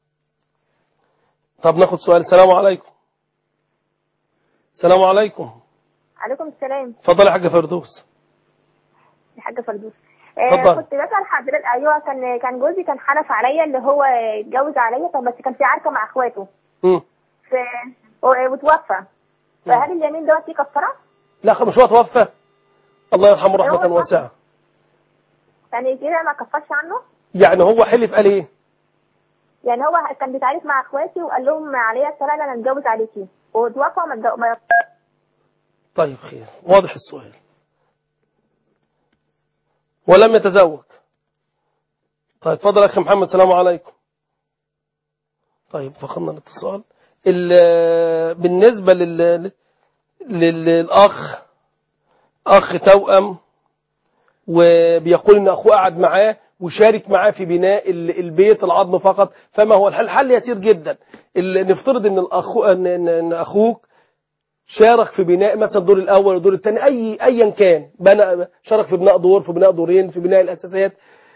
Speaker 2: طب ناخد سؤال السلام عليكم السلام عليكم
Speaker 11: عليكم السلام
Speaker 2: اتفضل يا حاجة فردوس
Speaker 11: يا حاجه فردوس
Speaker 2: اتفضل.
Speaker 11: آه كنت بسال حضرتك ايوه كان كان جوزي كان حلف عليا اللي هو اتجوز عليا طب بس كان في عركه مع اخواته
Speaker 2: مم.
Speaker 11: ف و- وتوفى فهل اليمين دوت فيه كفاره؟
Speaker 2: لا مش هو توفى الله يرحمه رحمة واسعة
Speaker 11: يعني كده ما كفرش عنه؟
Speaker 2: يعني هو حلف قال ايه
Speaker 11: يعني هو كان بيتعارك مع اخواتي وقال لهم عليا السلام انا اتجوز عليكي وتوفى وما اتجو- ما
Speaker 2: طيب خير واضح السؤال ولم يتزوج طيب اتفضل يا اخي محمد السلام عليكم طيب فقدنا الاتصال ال- بالنسبة لل لل- للأخ أخ توأم وبيقول إن أخوه قعد معاه وشارك معاه في بناء ال- البيت العظم فقط فما هو الحل الحل يسير جدا ال- نفترض إن الأخو إن, إن, إن أخوك شارك في بناء مثلا الدور الاول والدور الثاني اي ايا كان بنى شارك في بناء دور في بناء دورين في بناء الاساسيات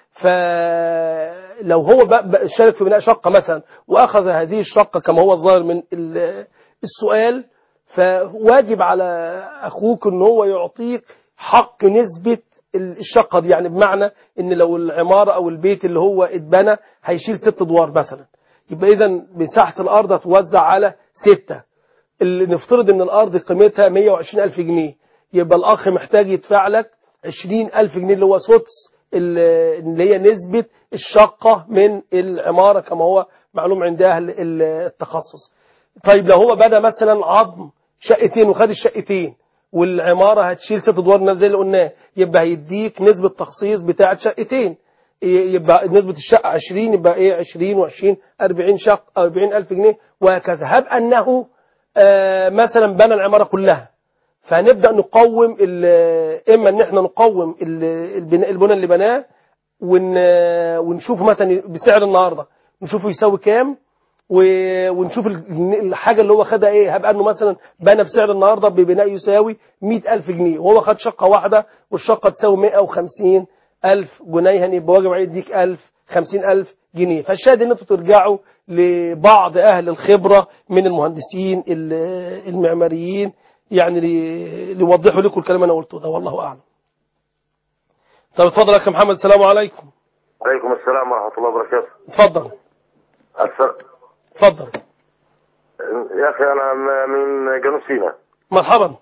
Speaker 2: فلو هو بقى بقى شارك في بناء شقه مثلا واخذ هذه الشقه كما هو الظاهر من ال- السؤال فواجب على اخوك ان هو يعطيك حق نسبه الشقه دي يعني بمعنى ان لو العماره او البيت اللي هو اتبنى هيشيل ست ادوار مثلا يبقى اذا مساحه الارض هتوزع على سته اللي نفترض ان الارض قيمتها 120 الف جنيه يبقى الاخ محتاج يدفع لك 20 الف جنيه اللي هو سدس ال- اللي هي نسبة الشقة من العمارة كما هو معلوم عند اهل ال- التخصص طيب لو هو بنى مثلا عظم شقتين وخد الشقتين والعمارة هتشيل ست ادوار زي اللي قلناه يبقى هيديك نسبة تخصيص بتاعة شقتين يبقى نسبة الشقة 20 يبقى ايه 20 و20 40 شق 40 ألف جنيه وهكذا هب أنه آه، مثلا بنى العمارة كلها فهنبدأ نقوم ال- إما إن إحنا نقوم ال- البناء البنى اللي بناه ون ونشوف مثلا بسعر النهارده نشوفه يساوي كام و- ونشوف ال- الحاجة اللي هو خدها ايه هبقى انه مثلا بنى بسعر النهاردة ببناء يساوي 100 ألف جنيه وهو خد شقة واحدة والشقة تساوي 150 ألف جنيه يعني يبقى واجب عليه يديك 1000 50 ألف جنيه فالشاهد ان انتوا ترجعوا لبعض أهل الخبرة من المهندسين ال- المعماريين يعني لي- ليوضحوا لكم الكلام اللي انا قلته ده والله أعلم طب اتفضل يا أخي محمد السلام عليكم
Speaker 12: عليكم السلام ورحمة الله وبركاته
Speaker 2: اتفضل
Speaker 12: أسر...
Speaker 2: اتفضل
Speaker 12: يا أخي أنا م- من جنوب سيناء
Speaker 2: مرحبا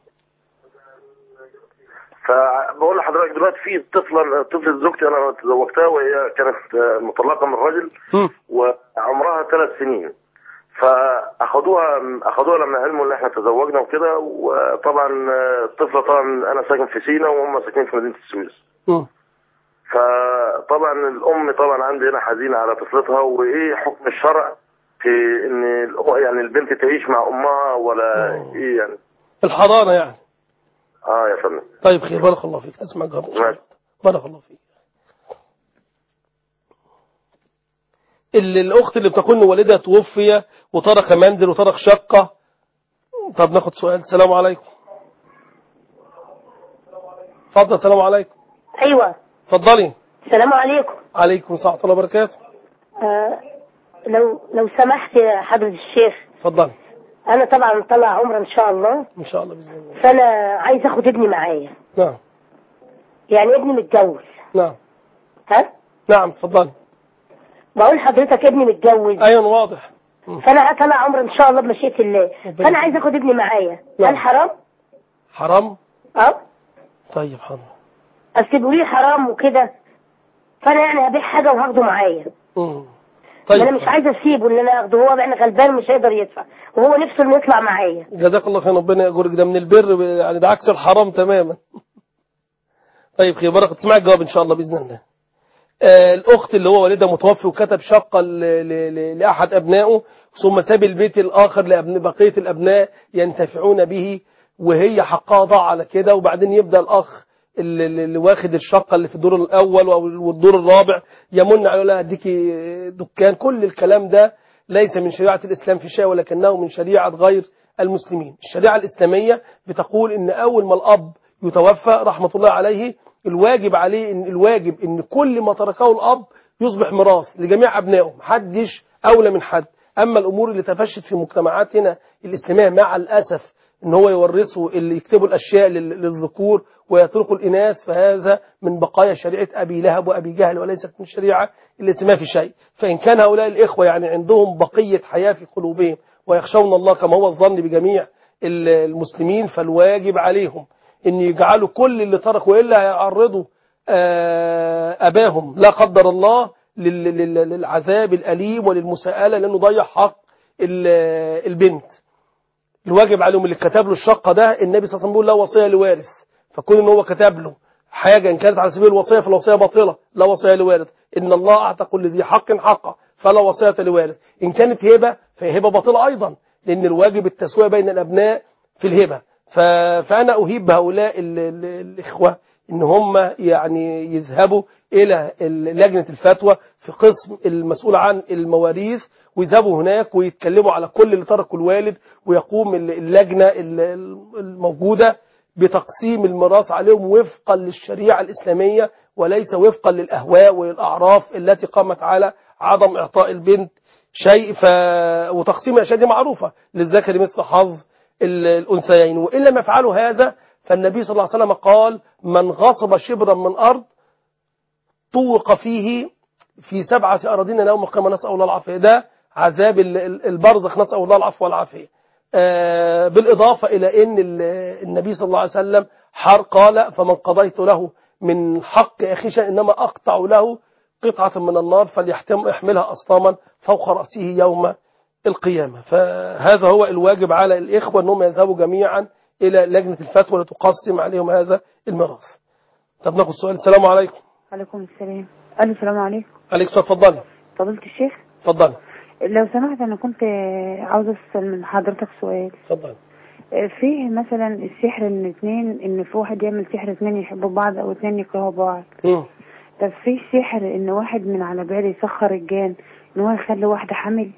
Speaker 12: فبقول لحضرتك دلوقتي في طفلة طفلة زوجتي أنا تزوجتها وهي كانت آه، مطلقة من رجل وعمرها ثلاث سنين فأخدوها أخدوها لما علموا إن إحنا تزوجنا وكده وطبعا آه، الطفلة طبعا أنا ساكن في سيناء وهم ساكنين في مدينة السويس
Speaker 2: مم.
Speaker 12: فطبعا الام طبعا عندي هنا حزينه على طفلتها وايه حكم الشرع في ان الأ- يعني البنت تعيش مع امها ولا ايه يعني
Speaker 2: الحضانة يعني
Speaker 12: اه يا فندم
Speaker 2: طيب خير بارك الله فيك اسمع جواب
Speaker 12: ماشي.
Speaker 2: بارك الله فيك ال- الأخت اللي بتقول إن والدها توفي وترك منزل وترك شقة طب ناخد سؤال السلام عليكم اتفضل السلام عليكم
Speaker 13: ايوه
Speaker 2: اتفضلي
Speaker 13: السلام عليكم
Speaker 2: عليكم السلام ورحمة الله وبركاته
Speaker 13: آه لو لو سمحت يا حضرة الشيخ
Speaker 2: اتفضلي
Speaker 13: انا طبعا طلع عمره ان شاء الله
Speaker 2: إن شاء الله بإذن الله
Speaker 13: فانا عايز اخد ابني معايا
Speaker 2: نعم
Speaker 13: يعني ابني متجوز
Speaker 2: نعم
Speaker 13: ها
Speaker 2: نعم اتفضلي
Speaker 13: بقول لحضرتك ابني متجوز
Speaker 2: أيوة واضح
Speaker 13: فانا هطلع عمره ان شاء الله بمشيئة الله فانا عايز اخد ابني معايا
Speaker 2: نعم.
Speaker 13: هل حرام؟
Speaker 2: حرام
Speaker 13: اه
Speaker 2: طيب حرام
Speaker 13: اصل بيقولوا لي حرام وكده فانا يعني هبيع حاجه وهاخده معايا
Speaker 2: مم.
Speaker 13: طيب انا مش عايزه اسيبه ان انا اخده هو يعني غلبان مش هيقدر يدفع وهو نفسه انه يطلع معايا
Speaker 2: جزاك الله خير ربنا يأجرك ده من البر ب- يعني ده عكس الحرام تماما طيب خير بركة تسمع الجواب إن شاء الله بإذن الله آه الأخت اللي هو والدها متوفي وكتب شقة ل- ل- ل- لأحد أبنائه ثم ساب البيت الآخر لأبن بقية الأبناء ينتفعون به وهي حقها ضاع على كده وبعدين يبدأ الأخ اللي اللي واخد الشقة اللي في الدور الأول والدور الرابع يمن على لا أديكي دكان كل الكلام ده ليس من شريعة الإسلام في شيء ولكنه من شريعة غير المسلمين الشريعة الإسلامية بتقول إن أول ما الأب يتوفى رحمة الله عليه الواجب عليه إن الواجب إن كل ما تركه الأب يصبح ميراث لجميع أبنائه محدش أولى من حد أما الأمور اللي تفشت في مجتمعاتنا الإسلامية مع الأسف إن هو يورثوا اللي يكتبوا الأشياء لل- للذكور ويتركوا الإناث فهذا من بقايا شريعة أبي لهب وأبي جهل وليست من الشريعة الإسلامية في شيء فإن كان هؤلاء الإخوة يعني عندهم بقية حياة في قلوبهم ويخشون الله كما هو الظن بجميع ال- المسلمين فالواجب عليهم ان يجعلوا كل اللي تركوا إلا هيعرضوا آه، أباهم لا قدر الله لل- لل- للعذاب الأليم وللمساءلة لأنه ضيع حق ال- البنت الواجب عليهم اللي كتب له الشقة ده النبي صلى الله عليه وسلم بيقول لا وصية لوارث فكون ان هو كتب له حاجة إن كانت على سبيل الوصية فالوصية باطلة لا وصية لوارث إن الله أعطى كل ذي حق حقه فلا وصية لوارث إن كانت هبة فهي هبة باطلة أيضا لأن الواجب التسوية بين الأبناء في الهبة ف... فأنا أهيب بهؤلاء ال... ال... الإخوة إن هم يعني يذهبوا إلى ال- لجنة الفتوى في قسم المسؤول عن المواريث ويذهبوا هناك ويتكلموا على كل اللي تركه الوالد ويقوم ال- اللجنة ال- الموجودة بتقسيم الميراث عليهم وفقا للشريعة الإسلامية وليس وفقا للأهواء وللأعراف التي قامت على عدم إعطاء البنت شيء ف... وتقسيم الأشياء دي معروفة للذكر مثل حظ ال- الأنثيين وإن لم يفعلوا هذا فالنبي صلى الله عليه وسلم قال من غصب شبرا من أرض طوق فيه في سبعة أراضين يوم القيامة نسأل الله العافية ده عذاب ال- ال- البرزخ نسأل الله العفو والعافية آه، بالإضافة إلى أن ال- النبي صلى الله عليه وسلم حر قال فمن قضيت له من حق أخي شيء إنما أقطع له قطعة من النار فليحتم يحملها أسطاما فوق رأسه يوم القيامة فهذا هو الواجب على الإخوة أنهم يذهبوا جميعا إلى لجنة الفتوى لتقسم عليهم هذا الميراث طب ناخد سؤال السلام عليكم
Speaker 14: عليكم السلام الو السلام عليكم
Speaker 2: عليك سؤال اتفضلي
Speaker 14: فضيلة الشيخ
Speaker 2: اتفضلي
Speaker 14: لو سمحت انا كنت عاوزة اسال من حضرتك سؤال
Speaker 2: اتفضلي
Speaker 14: فيه مثلا السحر ان اتنين ان في واحد يعمل سحر اتنين يحبوا بعض او اتنين يكرهوا بعض
Speaker 2: مم.
Speaker 14: طب في سحر ان واحد من على بالي يسخر الجان ان هو يخلي واحدة حامل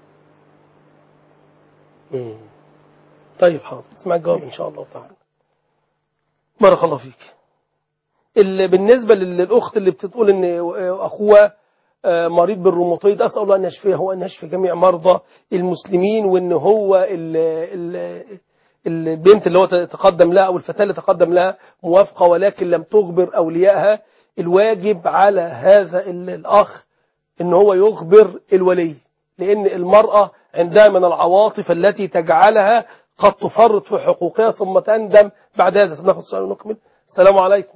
Speaker 2: مم. طيب حاضر اسمع الجواب ان شاء الله تعالى بارك الله فيك اللي بالنسبة لل- للأخت اللي بتقول إن أخوها آه، مريض بالروماتويد أسأل الله أن يشفيه وأن يشفي جميع مرضى المسلمين وأن هو ال ال البنت اللي هو تقدم لها أو الفتاة اللي تقدم لها موافقة ولكن لم تخبر أوليائها الواجب على هذا ال- الأخ أن هو يخبر الولي لأن المرأة عندها من العواطف التي تجعلها قد تفرط في حقوقها ثم تندم بعد هذا ناخد سؤال ونكمل السلام عليكم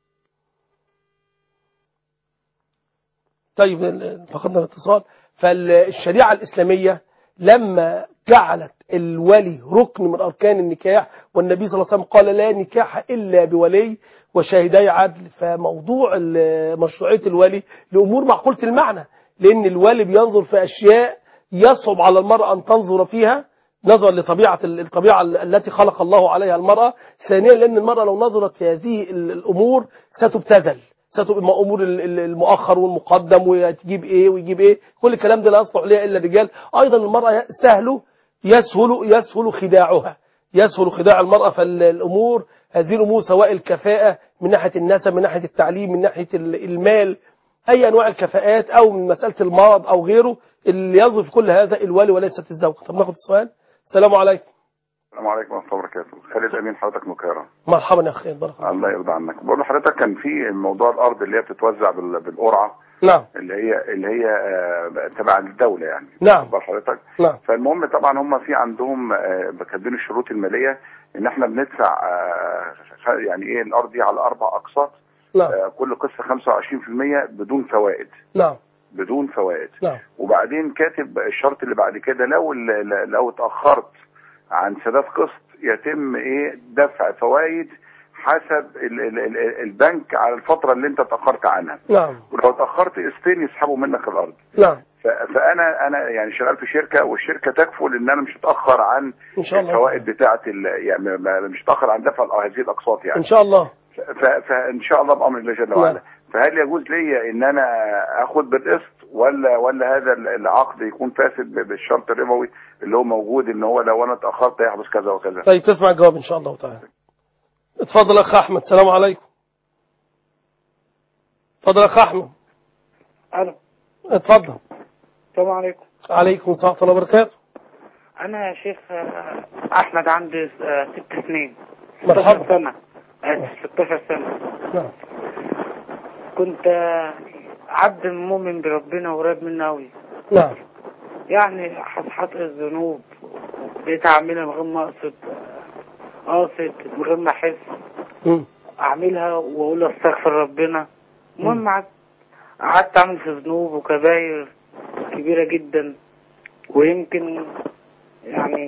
Speaker 2: طيب ال- فقدنا الاتصال فالشريعة الإسلامية لما جعلت الولي ركن من أركان النكاح والنبي صلى الله عليه وسلم قال لا نكاح إلا بولي وشاهدي عدل فموضوع ال- مشروعية الولي لأمور معقولة المعنى لأن الولي بينظر في أشياء يصعب على المرأة أن تنظر فيها نظرا لطبيعة ال- الطبيعة ال- التي خلق الله عليها المرأة ثانيا لأن المرأة لو نظرت في هذه ال- الأمور ستبتذل ستبقى امور ال- ال- المؤخر والمقدم وتجيب ايه ويجيب ايه كل الكلام ده لا يصلح لها الا الرجال ايضا المراه سهل يسهل يسهل خداعها يسهل خداع المراه فالامور هذه الامور سواء الكفاءه من ناحيه النسب من ناحيه التعليم من ناحيه ال- المال اي انواع الكفاءات او من مساله المرض او غيره اللي يظهر في كل هذا الولي وليست الزوجه طب ناخد السؤال السلام عليكم
Speaker 15: السلام عليكم ورحمه الله وبركاته خالد امين حضرتك مكرم
Speaker 2: مرحبا يا اخي بارك الله
Speaker 15: الله يرضى عنك بقول لحضرتك كان في موضوع الارض اللي هي بتتوزع بال- بالقرعه
Speaker 2: نعم
Speaker 15: اللي هي اللي هي آه، تبع الدوله يعني
Speaker 2: نعم.
Speaker 15: بقول حضرتك
Speaker 2: نعم
Speaker 15: فالمهم طبعا هم في عندهم آه، كاتبين الشروط الماليه ان احنا بندفع آه، خ- يعني ايه الارض دي على اربع اقساط
Speaker 2: نعم
Speaker 15: آه، كل قسط 25% بدون فوائد
Speaker 2: نعم
Speaker 15: بدون فوائد
Speaker 2: نعم
Speaker 15: وبعدين كاتب الشرط اللي بعد كده لو ال- لو اتاخرت عن سداد قسط يتم ايه دفع فوائد حسب ال ال ال البنك على الفتره اللي انت اتاخرت عنها
Speaker 2: نعم
Speaker 15: ولو اتاخرت قسطين يسحبوا منك الارض
Speaker 2: نعم
Speaker 15: ف- فانا انا يعني شغال في شركه والشركه تكفل ان انا مش اتاخر عن
Speaker 2: ان شاء الله
Speaker 15: الفوائد بتاعه ال- يعني ما- ما- مش اتاخر عن دفع هذه الاقساط يعني
Speaker 2: ان شاء الله
Speaker 15: ف- فان شاء الله بامر الله جل وعلا فهل يجوز لي ان انا اخد بالقسط ولا ولا هذا العقد يكون فاسد ب- بالشرط الربوي اللي هو موجود ان هو لو انا اتاخرت يحدث كذا وكذا
Speaker 2: طيب تسمع الجواب ان شاء الله تعالى اتفضل اخ احمد السلام عليكم اتفضل اخ احمد
Speaker 16: الو
Speaker 2: اتفضل
Speaker 16: السلام عليكم
Speaker 2: عليكم السلام ورحمه الله وبركاته
Speaker 16: انا يا شيخ آه، احمد عندي آه، ست سنين
Speaker 2: مرحبا.
Speaker 16: 16 سنه آسف، 16 سنه
Speaker 2: نعم
Speaker 16: كنت آه، عبد مؤمن بربنا وقريب منه قوي
Speaker 2: نعم
Speaker 16: يعني حصحات الذنوب بقيت اعملها من غير ما اقصد آه، قاصد من غير ما احس
Speaker 2: مم.
Speaker 16: اعملها واقول استغفر ربنا المهم قعدت- قعدت اعمل في ذنوب وكباير كبيرة جدا ويمكن يعني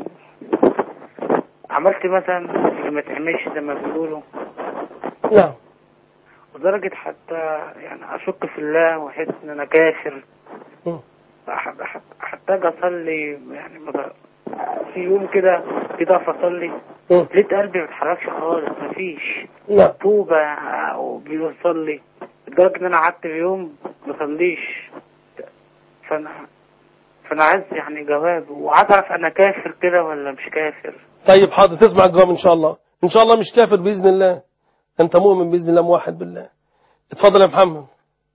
Speaker 16: عملت مثلا اللي ما تعملش زي ما بيقولوا
Speaker 2: نعم
Speaker 16: لدرجة حتى يعني أشك في الله وأحس إن أنا كافر
Speaker 2: مم.
Speaker 16: أح- أح- أحتاج أصلي يعني مثلا في يوم كده كده أقف أصلي
Speaker 2: مم.
Speaker 16: لقيت قلبي ما بيتحركش خالص مفيش
Speaker 2: نعم
Speaker 16: طوبة وبيصلي لدرجة إن أنا قعدت في يوم ما صليش فأنا فأنا عايز يعني جواب وعايز أعرف أنا كافر كده ولا مش كافر
Speaker 2: طيب حاضر تسمع الجواب ان شاء الله ان شاء الله مش كافر باذن الله انت مؤمن باذن الله موحد بالله اتفضل يا محمد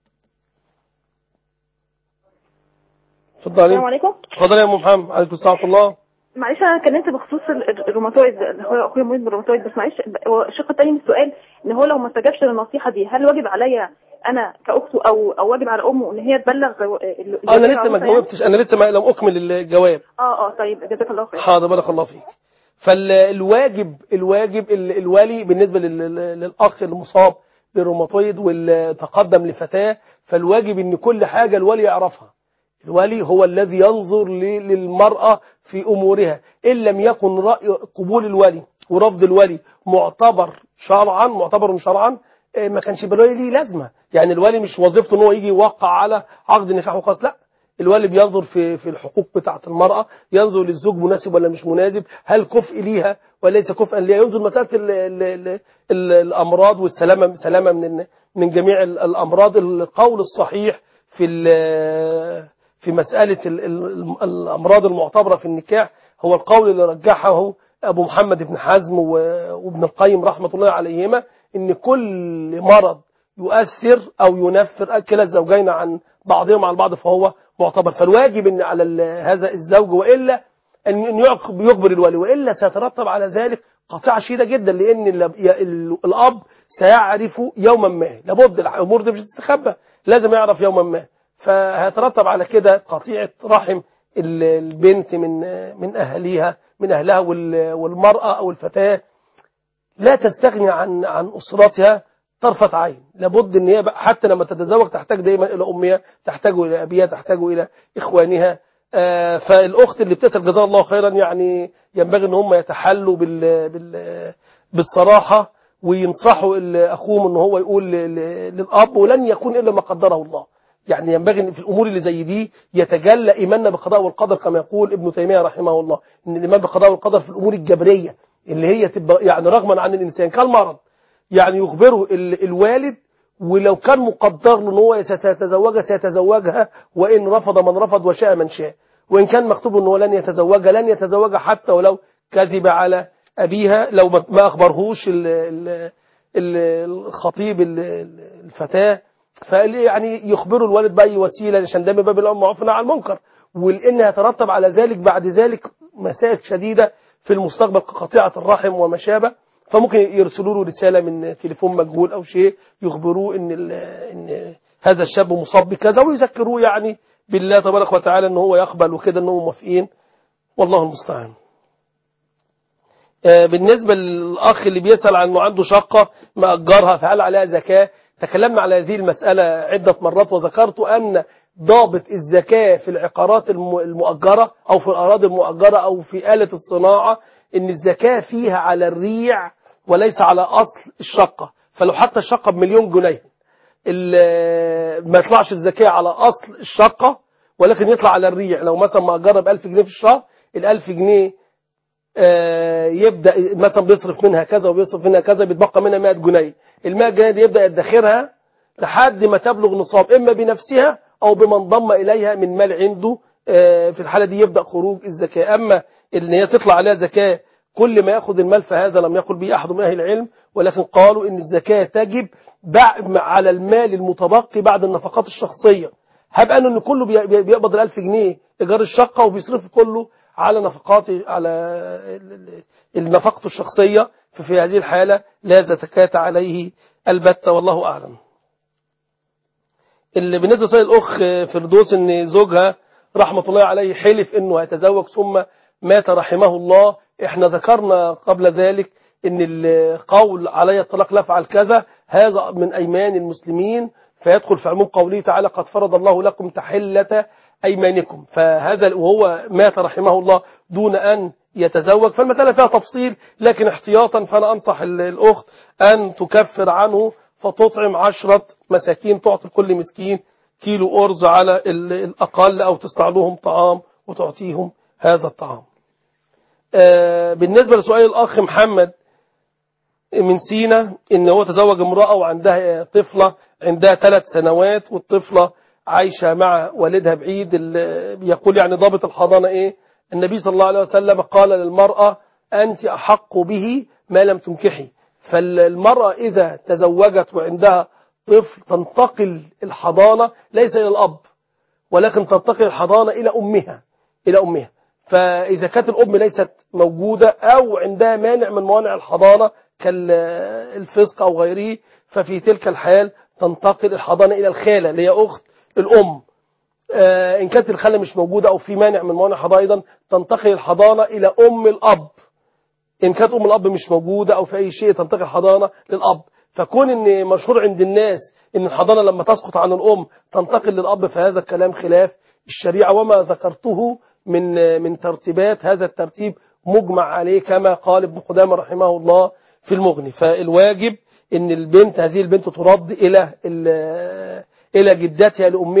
Speaker 2: اتفضل
Speaker 17: السلام عليكم
Speaker 2: اتفضل يا ام محمد عليكم السلام ورحمه الله
Speaker 17: معلش انا كلمت بخصوص ال- الروماتويد اللي هو اخويا مريض بالروماتويد بس معلش هو الشق الثاني من السؤال ان هو لو ما استجابش للنصيحه دي هل واجب عليا انا كاخته او او واجب على امه ان هي تبلغ ال-
Speaker 2: انا
Speaker 17: الوالدة
Speaker 2: لسه ما
Speaker 17: عروسة يعني؟
Speaker 2: جاوبتش انا لسه ما لم اكمل الجواب
Speaker 17: اه اه طيب جزاك الله خير
Speaker 2: حاضر بارك الله فيك فالواجب الواجب ال- الولي بالنسبة لل- لل- للأخ المصاب بالروماتويد والتقدم لفتاة فالواجب ان كل حاجة الولي يعرفها الولي هو الذي ينظر ل- للمرأة في أمورها إن لم يكن رأي قبول الولي ورفض الولي معتبر شرعا معتبر شرعا آه، ما كانش بالولي ليه لازمة يعني الولي مش وظيفته ان هو يجي يوقع على عقد النكاح وخلاص لا الوالي بينظر في في الحقوق بتاعة المرأة ينظر للزوج مناسب ولا مش مناسب هل كفء ليها وليس كفءا ليها ينظر مسألة ال ال ال ال الأمراض والسلامة سلامة من من جميع ال- الأمراض القول الصحيح في ال- في مسألة ال- ال- الأمراض المعتبرة في النكاح هو القول اللي رجحه أبو محمد بن حزم و- وابن القيم رحمة الله عليهما إن كل مرض يؤثر أو ينفر كلا الزوجين عن بعضهم عن بعض فهو معتبر فالواجب إن على ال- هذا الزوج وإلا أن أن يعق- يخبر الولي وإلا سيترتب على ذلك قطيعة شديدة جدا لأن ال- ي- ال- الأب سيعرف يوما ما لابد الأمور دي مش تستخبى لازم يعرف يوما ما فهيترتب على كده قطيعة رحم ال- البنت من من أهليها من أهلها وال- والمرأة أو الفتاة لا تستغني عن عن أسرتها طرفة عين لابد ان هي بقى حتى لما تتزوج تحتاج دايما الى امها تحتاج الى ابيها تحتاج الى اخوانها آه، فالاخت اللي بتسال جزاها الله خيرا يعني ينبغي ان هم يتحلوا بال بال بالصراحه وينصحوا ال- اخوهم ان هو يقول ل- ل- للاب ولن يكون الا ما قدره الله يعني ينبغي ان في الامور اللي زي دي يتجلى ايماننا بالقضاء والقدر كما يقول ابن تيميه رحمه الله ان الايمان بالقضاء والقدر في الامور الجبريه اللي هي تبقى يعني رغما عن الانسان كالمرض يعني يخبره ال- الوالد ولو كان مقدر له ان هو سيتزوجها سيتزوجها وان رفض من رفض وشاء من شاء وان كان مكتوب ان هو لن يتزوجها لن يتزوجها حتى ولو كذب على ابيها لو ما ما اخبرهوش ال- ال- ال- الخطيب ال- ال- الفتاه فقال يعني يخبروا الوالد باي وسيله عشان ده من باب الامر معروف عن المنكر ولان هيترتب على ذلك بعد ذلك مسائل شديده في المستقبل كقطيعه الرحم وما شابه فممكن يرسلوا له رساله من تليفون مجهول او شيء يخبروه ان ال- ان هذا الشاب مصاب بكذا ويذكروه يعني بالله تبارك وتعالى ان هو يقبل وكده انهم موافقين والله المستعان آه، بالنسبة للأخ اللي بيسأل عن أنه عنده شقة مأجرها فهل عليها زكاة تكلمنا على هذه المسألة عدة مرات وذكرت أن ضابط الزكاة في العقارات الم- المؤجرة أو في الأراضي المؤجرة أو في آلة الصناعة أن الزكاة فيها على الريع وليس على أصل الشقة فلو حتى الشقة بمليون جنيه ال- ما يطلعش الزكاة على أصل الشقة ولكن يطلع على الريع لو مثلا مأجرة ب 1000 جنيه في الشهر ال 1000 جنيه آه، يبدا مثلا بيصرف منها كذا وبيصرف منها كذا بيتبقى منها 100 جنيه ال 100 جنيه دي يبدا يدخرها لحد ما تبلغ نصاب اما بنفسها او بمن ضم اليها من مال عنده آه، في الحاله دي يبدا خروج الزكاه اما ان هي تطلع عليها زكاه كل ما ياخذ المال فهذا لم يقل به احد من اهل العلم ولكن قالوا ان الزكاه تجب بعد على المال المتبقي بعد النفقات الشخصيه هبقى ان كله بي- بي- بيقبض ال 1000 جنيه ايجار الشقه وبيصرفه كله على نفقات على ال- ال- النفقته الشخصيه ففي هذه الحاله لا زكاه عليه البته والله اعلم. اللي بالنسبه لسؤال الاخ فردوس ان زوجها رحمه الله عليه حلف انه هيتزوج ثم مات رحمه الله احنا ذكرنا قبل ذلك ان القول علي الطلاق لا افعل كذا هذا من ايمان المسلمين فيدخل في عموم قوله تعالى قد فرض الله لكم تحلة ايمانكم فهذا وهو مات رحمه الله دون ان يتزوج فالمسألة فيها تفصيل لكن احتياطا فانا انصح ال- الاخت ان تكفر عنه فتطعم عشرة مساكين تعطي كل مسكين كيلو أرز على ال- الأقل أو تصنع لهم طعام وتعطيهم هذا الطعام آه، بالنسبة لسؤال الأخ محمد من سينا إن هو تزوج امرأة وعندها طفلة عندها ثلاث سنوات والطفلة عايشة مع والدها بعيد ال- يقول يعني ضابط الحضانة إيه النبي صلى الله عليه وسلم قال للمرأة أنت أحق به ما لم تنكحي فالمرأة إذا تزوجت وعندها طفل تنتقل الحضانة ليس إلى الأب ولكن تنتقل الحضانة إلى أمها إلى أمها فإذا كانت الأم ليست موجودة أو عندها مانع من موانع الحضانة كالفسق أو غيره ففي تلك الحال تنتقل الحضانة إلى الخالة اللي هي أخت الأم آه، إن كانت الخالة مش موجودة أو في مانع من موانع الحضانة أيضا تنتقل الحضانة إلى أم الأب إن كانت أم الأب مش موجودة أو في أي شيء تنتقل الحضانة للأب فكون إن مشهور عند الناس إن الحضانة لما تسقط عن الأم تنتقل للأب فهذا الكلام خلاف الشريعة وما ذكرته من من ترتيبات هذا الترتيب مجمع عليه كما قال ابن قدامة رحمه الله في المغني فالواجب إن البنت هذه البنت ترد إلى ال- إلى جدتها لأمها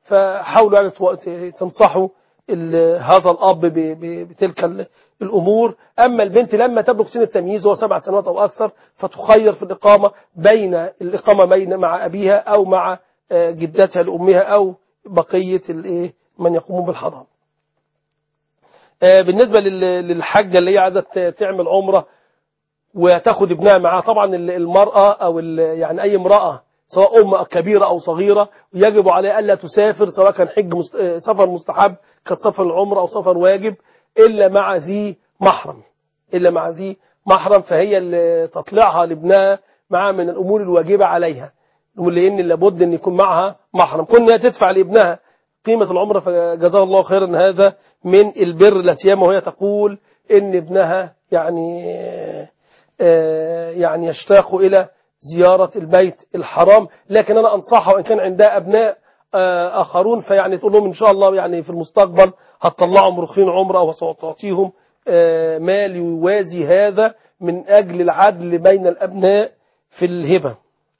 Speaker 2: فحاولوا يعني تو- ت- تنصحوا ال- هذا الأب ب- ب- بتلك ال- الأمور أما البنت لما تبلغ سن التمييز هو سبع سنوات أو أكثر فتخير في الإقامة بين الإقامة بين مع أبيها أو مع آه، جدتها لأمها أو بقية الإيه من يقومون بالحضانة آه، بالنسبة لل- للحاجة اللي هي عايزة ت- تعمل عمرة وتاخد ابنها معاها طبعا ال- المرأة أو ال- يعني أي امرأة سواء أم كبيرة أو صغيرة يجب عليها ألا تسافر سواء كان حج مست- آه، سفر مستحب كسفر العمرة أو سفر واجب إلا مع ذي محرم إلا مع ذي محرم فهي اللي تطلعها لابنها مع من الأمور الواجبة عليها لأن لابد أن يكون معها محرم كنا تدفع لابنها قيمة العمرة فجزاه الله خيرا هذا من البر لا سيما وهي تقول إن ابنها يعني آه، يعني يشتاق إلى زيارة البيت الحرام لكن أنا أنصحها وإن كان عندها أبناء آه، آخرون فيعني تقول لهم إن شاء الله يعني في المستقبل هتطلعوا مرخين عمرة أو تعطيهم آه، مال يوازي هذا من أجل العدل بين الأبناء في الهبة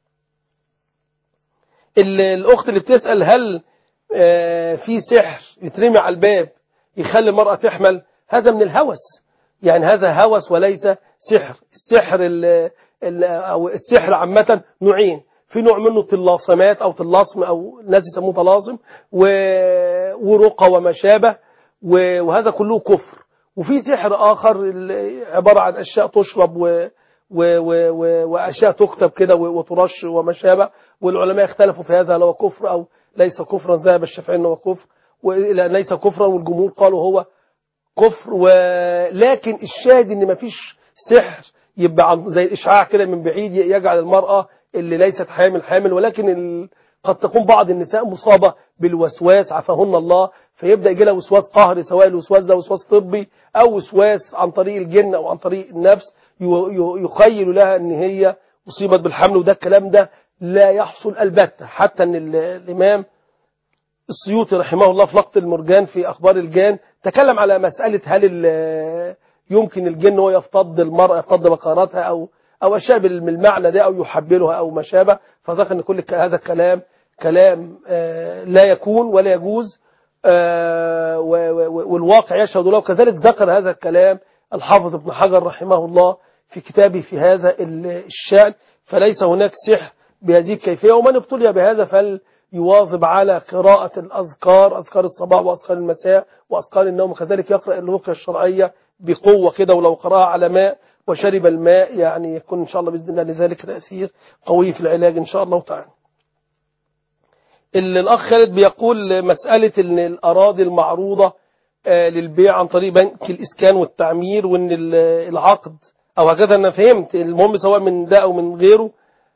Speaker 2: ال- الأخت اللي بتسأل هل آه، في سحر يترمي على الباب يخلي المرأة تحمل هذا من الهوس يعني هذا هوس وليس سحر السحر ال ال أو السحر عامة نوعين في نوع منه طلاسمات أو طلاسم أو الناس يسموه طلاسم و- ورقى وما شابه و- وهذا كله كفر وفي سحر آخر ال- عبارة عن أشياء تشرب و و و و وأشياء تكتب كده و- وترش وما شابه والعلماء اختلفوا في هذا هل هو كفر أو ليس كفرا ذهب الشافعي أنه كفر وإلى ليس كفرا والجمهور قالوا هو كفر ولكن الشاهد ان مفيش سحر يبقى عن زي الاشعاع كده من بعيد يجعل المرأة اللي ليست حامل حامل ولكن ال... قد تكون بعض النساء مصابة بالوسواس عفاهن الله فيبدأ يجي لها وسواس قهري سواء الوسواس ده وسواس طبي أو وسواس عن طريق الجن أو عن طريق النفس ي- ي- يخيل لها ان هي أصيبت بالحمل وده الكلام ده لا يحصل البتة حتى ان ال- الإمام السيوطي رحمه الله في لقط المرجان في أخبار الجان تكلم على مسألة هل ال- يمكن الجن هو يفتض المرأة يفتض بقاراتها أو أو أشياء بالمعنى ده أو يحبلها أو ما شابه فذكر أن كل هذا الكلام كلام آه، لا يكون ولا يجوز آه، و- و- والواقع يشهد له كذلك ذكر هذا الكلام الحافظ ابن حجر رحمه الله في كتابه في هذا ال- الشأن فليس هناك سحر بهذه الكيفية ومن ابتلي بهذا فليواظب على قراءة الأذكار أذكار الصباح وأذكار المساء وأذكار النوم كذلك يقرأ الرقية الشرعية بقوة كده ولو قرأها على ماء وشرب الماء يعني يكون إن شاء الله بإذن الله لذلك تأثير قوي في العلاج إن شاء الله تعالى ال- الأخ خالد بيقول مسألة إن الأراضي المعروضة آه، للبيع عن طريق بنك الإسكان والتعمير وإن ال- العقد أو هكذا أنا فهمت المهم سواء من ده أو من غيره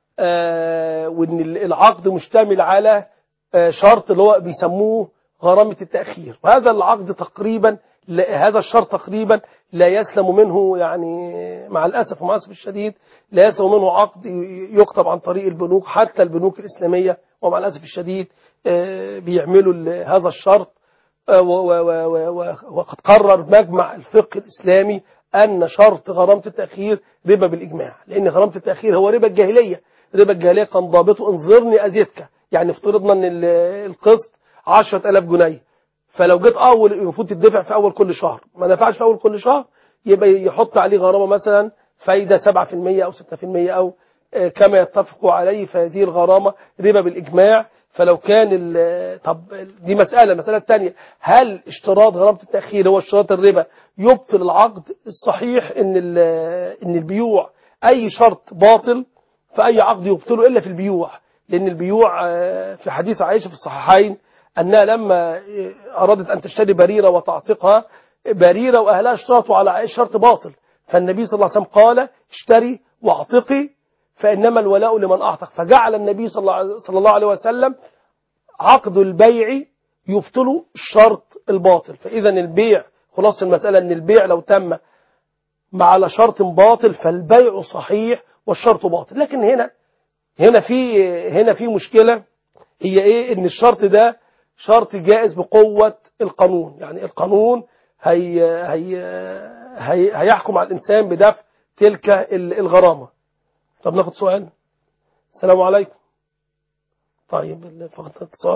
Speaker 2: آه، وإن ال- العقد مشتمل على آه، شرط اللي هو بيسموه غرامة التأخير وهذا العقد تقريبا لا- هذا الشرط تقريبا لا يسلم منه يعني مع الأسف ومع الأسف الشديد لا يسلم منه عقد ي- يكتب عن طريق البنوك حتى البنوك الإسلامية ومع الأسف الشديد آه، بيعملوا ال- هذا الشرط آه، و- و- و- و- و- وقد قرر مجمع الفقه الإسلامي أن شرط غرامة التأخير ربا بالإجماع لأن غرامة التأخير هو ربا الجاهلية ربا الجاهلية كان ضابطه انظرني أزيدك يعني افترضنا أن ال- القسط 10000 جنيه فلو جيت أول المفروض تدفع في أول كل شهر ما دفعش في أول كل شهر يبقى يحط عليه غرامة مثلا فايدة 7% أو 6% أو آه، كما يتفقوا عليه فهذه الغرامة ربا بالإجماع فلو كان ال- طب دي مسألة المسألة الثانية هل اشتراط غرامة التأخير هو اشتراط الربا يبطل العقد الصحيح ان ال- ان البيوع اي شرط باطل فأي عقد يبطله إلا في البيوع لأن البيوع آه، في حديث عائشة في الصحيحين أنها لما آه، أرادت أن تشتري بريرة وتعتقها بريرة وأهلها اشترطوا على عائشة شرط باطل فالنبي صلى الله عليه وسلم قال اشتري واعتقي فإنما الولاء لمن أعتق فجعل النبي صلى الله عليه- صلى الله عليه وسلم عقد البيع يبطل الشرط الباطل فإذا البيع خلاص المسألة أن البيع لو تم مع على شرط باطل فالبيع صحيح والشرط باطل لكن هنا هنا في هنا في مشكلة هي ايه ان الشرط ده شرط جائز بقوة القانون يعني القانون هي هي هي هيحكم على الإنسان بدفع تلك ال- الغرامة طب ناخد سؤال السلام عليكم طيب فقط اتصال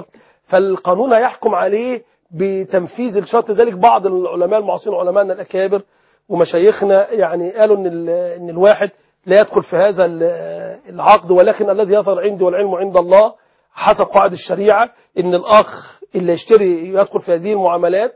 Speaker 2: فالقانون هيحكم عليه بتنفيذ الشرط ذلك بعض العلماء المعاصرين علمائنا الأكابر ومشايخنا يعني قالوا ان ال- ان الواحد لا يدخل في هذا ال- العقد ولكن الذي يظهر عندي والعلم عند الله حسب قواعد الشريعة ان الاخ اللي يشتري يدخل في هذه المعاملات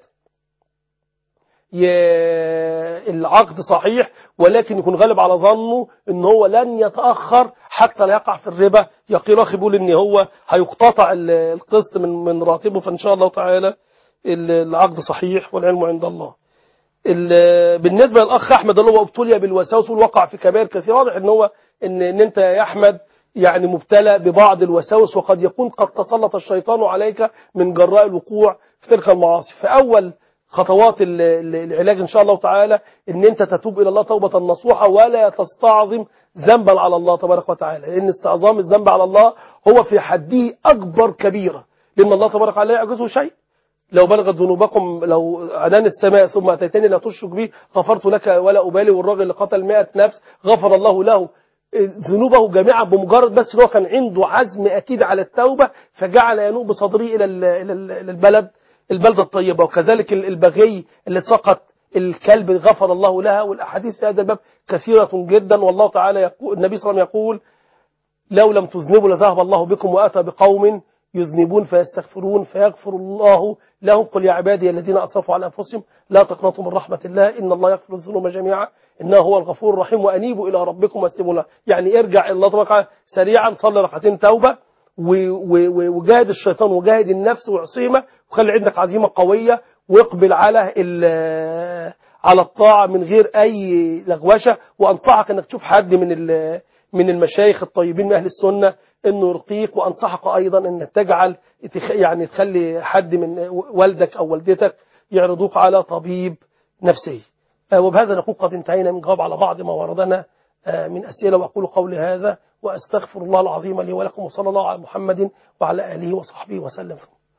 Speaker 2: ي- العقد صحيح ولكن يكون غالب على ظنه ان هو لن يتاخر حتى لا يقع في الربا يقين اخي بيقول ان هو هيقتطع ال- القسط من من راتبه فان شاء الله تعالى ال- العقد صحيح والعلم عند الله ال- بالنسبه للاخ احمد اللي هو ابتلي بالوساوس والوقع في كبائر كثيره واضح ان هو ان ان انت يا احمد يعني مبتلى ببعض الوساوس وقد يكون قد تسلط الشيطان عليك من جراء الوقوع في تلك المعاصي فاول خطوات ال- ال- العلاج ان شاء الله تعالى ان انت تتوب الى الله توبه نصوحه ولا تستعظم ذنبا على الله تبارك وتعالى لان استعظام الذنب على الله هو في حده اكبر كبيره لان الله تبارك وتعالى لا يعجزه شيء لو بلغت ذنوبكم لو عنان السماء ثم أتيتني لا تشرك بي غفرت لك ولا أبالي والراجل اللي قتل 100 نفس غفر الله له ذنوبه جميعا بمجرد بس إن هو كان عنده عزم أكيد على التوبة فجعل ينوب بصدره إلى ال- إلى ال- إلى البلد البلدة الطيبة وكذلك ال- البغي اللي سقط الكلب غفر الله لها والأحاديث في هذا الباب كثيرة جدا والله تعالى يقول النبي صلى الله عليه وسلم يقول لو لم تذنبوا لذهب الله بكم وأتى بقوم يذنبون فيستغفرون فيغفر الله لهم قل يا عبادي الذين أسرفوا على أنفسهم لا تقنطوا من رحمة الله إن الله يغفر الذنوب جميعا إنه هو الغفور الرحيم وأنيبوا إلى ربكم واستجيبوا له يعني ارجع إلى الله تبارك وتعالى سريعا صلي ركعتين توبة و- و- و- وجاهد الشيطان وجاهد النفس وعصيمة وخلي عندك عزيمة قوية واقبل على ال- على الطاعة من غير أي لغوشة وأنصحك أنك تشوف حد من ال- من المشايخ الطيبين من أهل السنة انه يرقيك وانصحك ايضا انك تجعل تخ- يعني تخلي حد من والدك او والدتك يعرضوك على طبيب نفسي آه، وبهذا نكون قد انتهينا من جواب على بعض ما وردنا آه، من اسئله واقول قولي هذا واستغفر الله العظيم لي ولكم وصلى الله على محمد وعلى اله وصحبه وسلم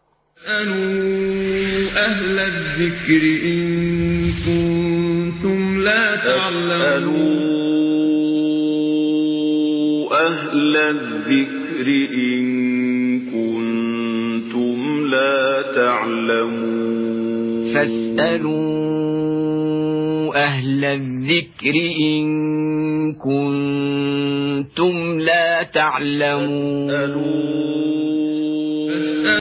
Speaker 1: فاسألوا أهل الذكر إن كنتم لا تعلمون أهل الذكر إن كنتم لا تعلمون
Speaker 18: فاسألوا أهل الذكر إن كنتم لا تعلمون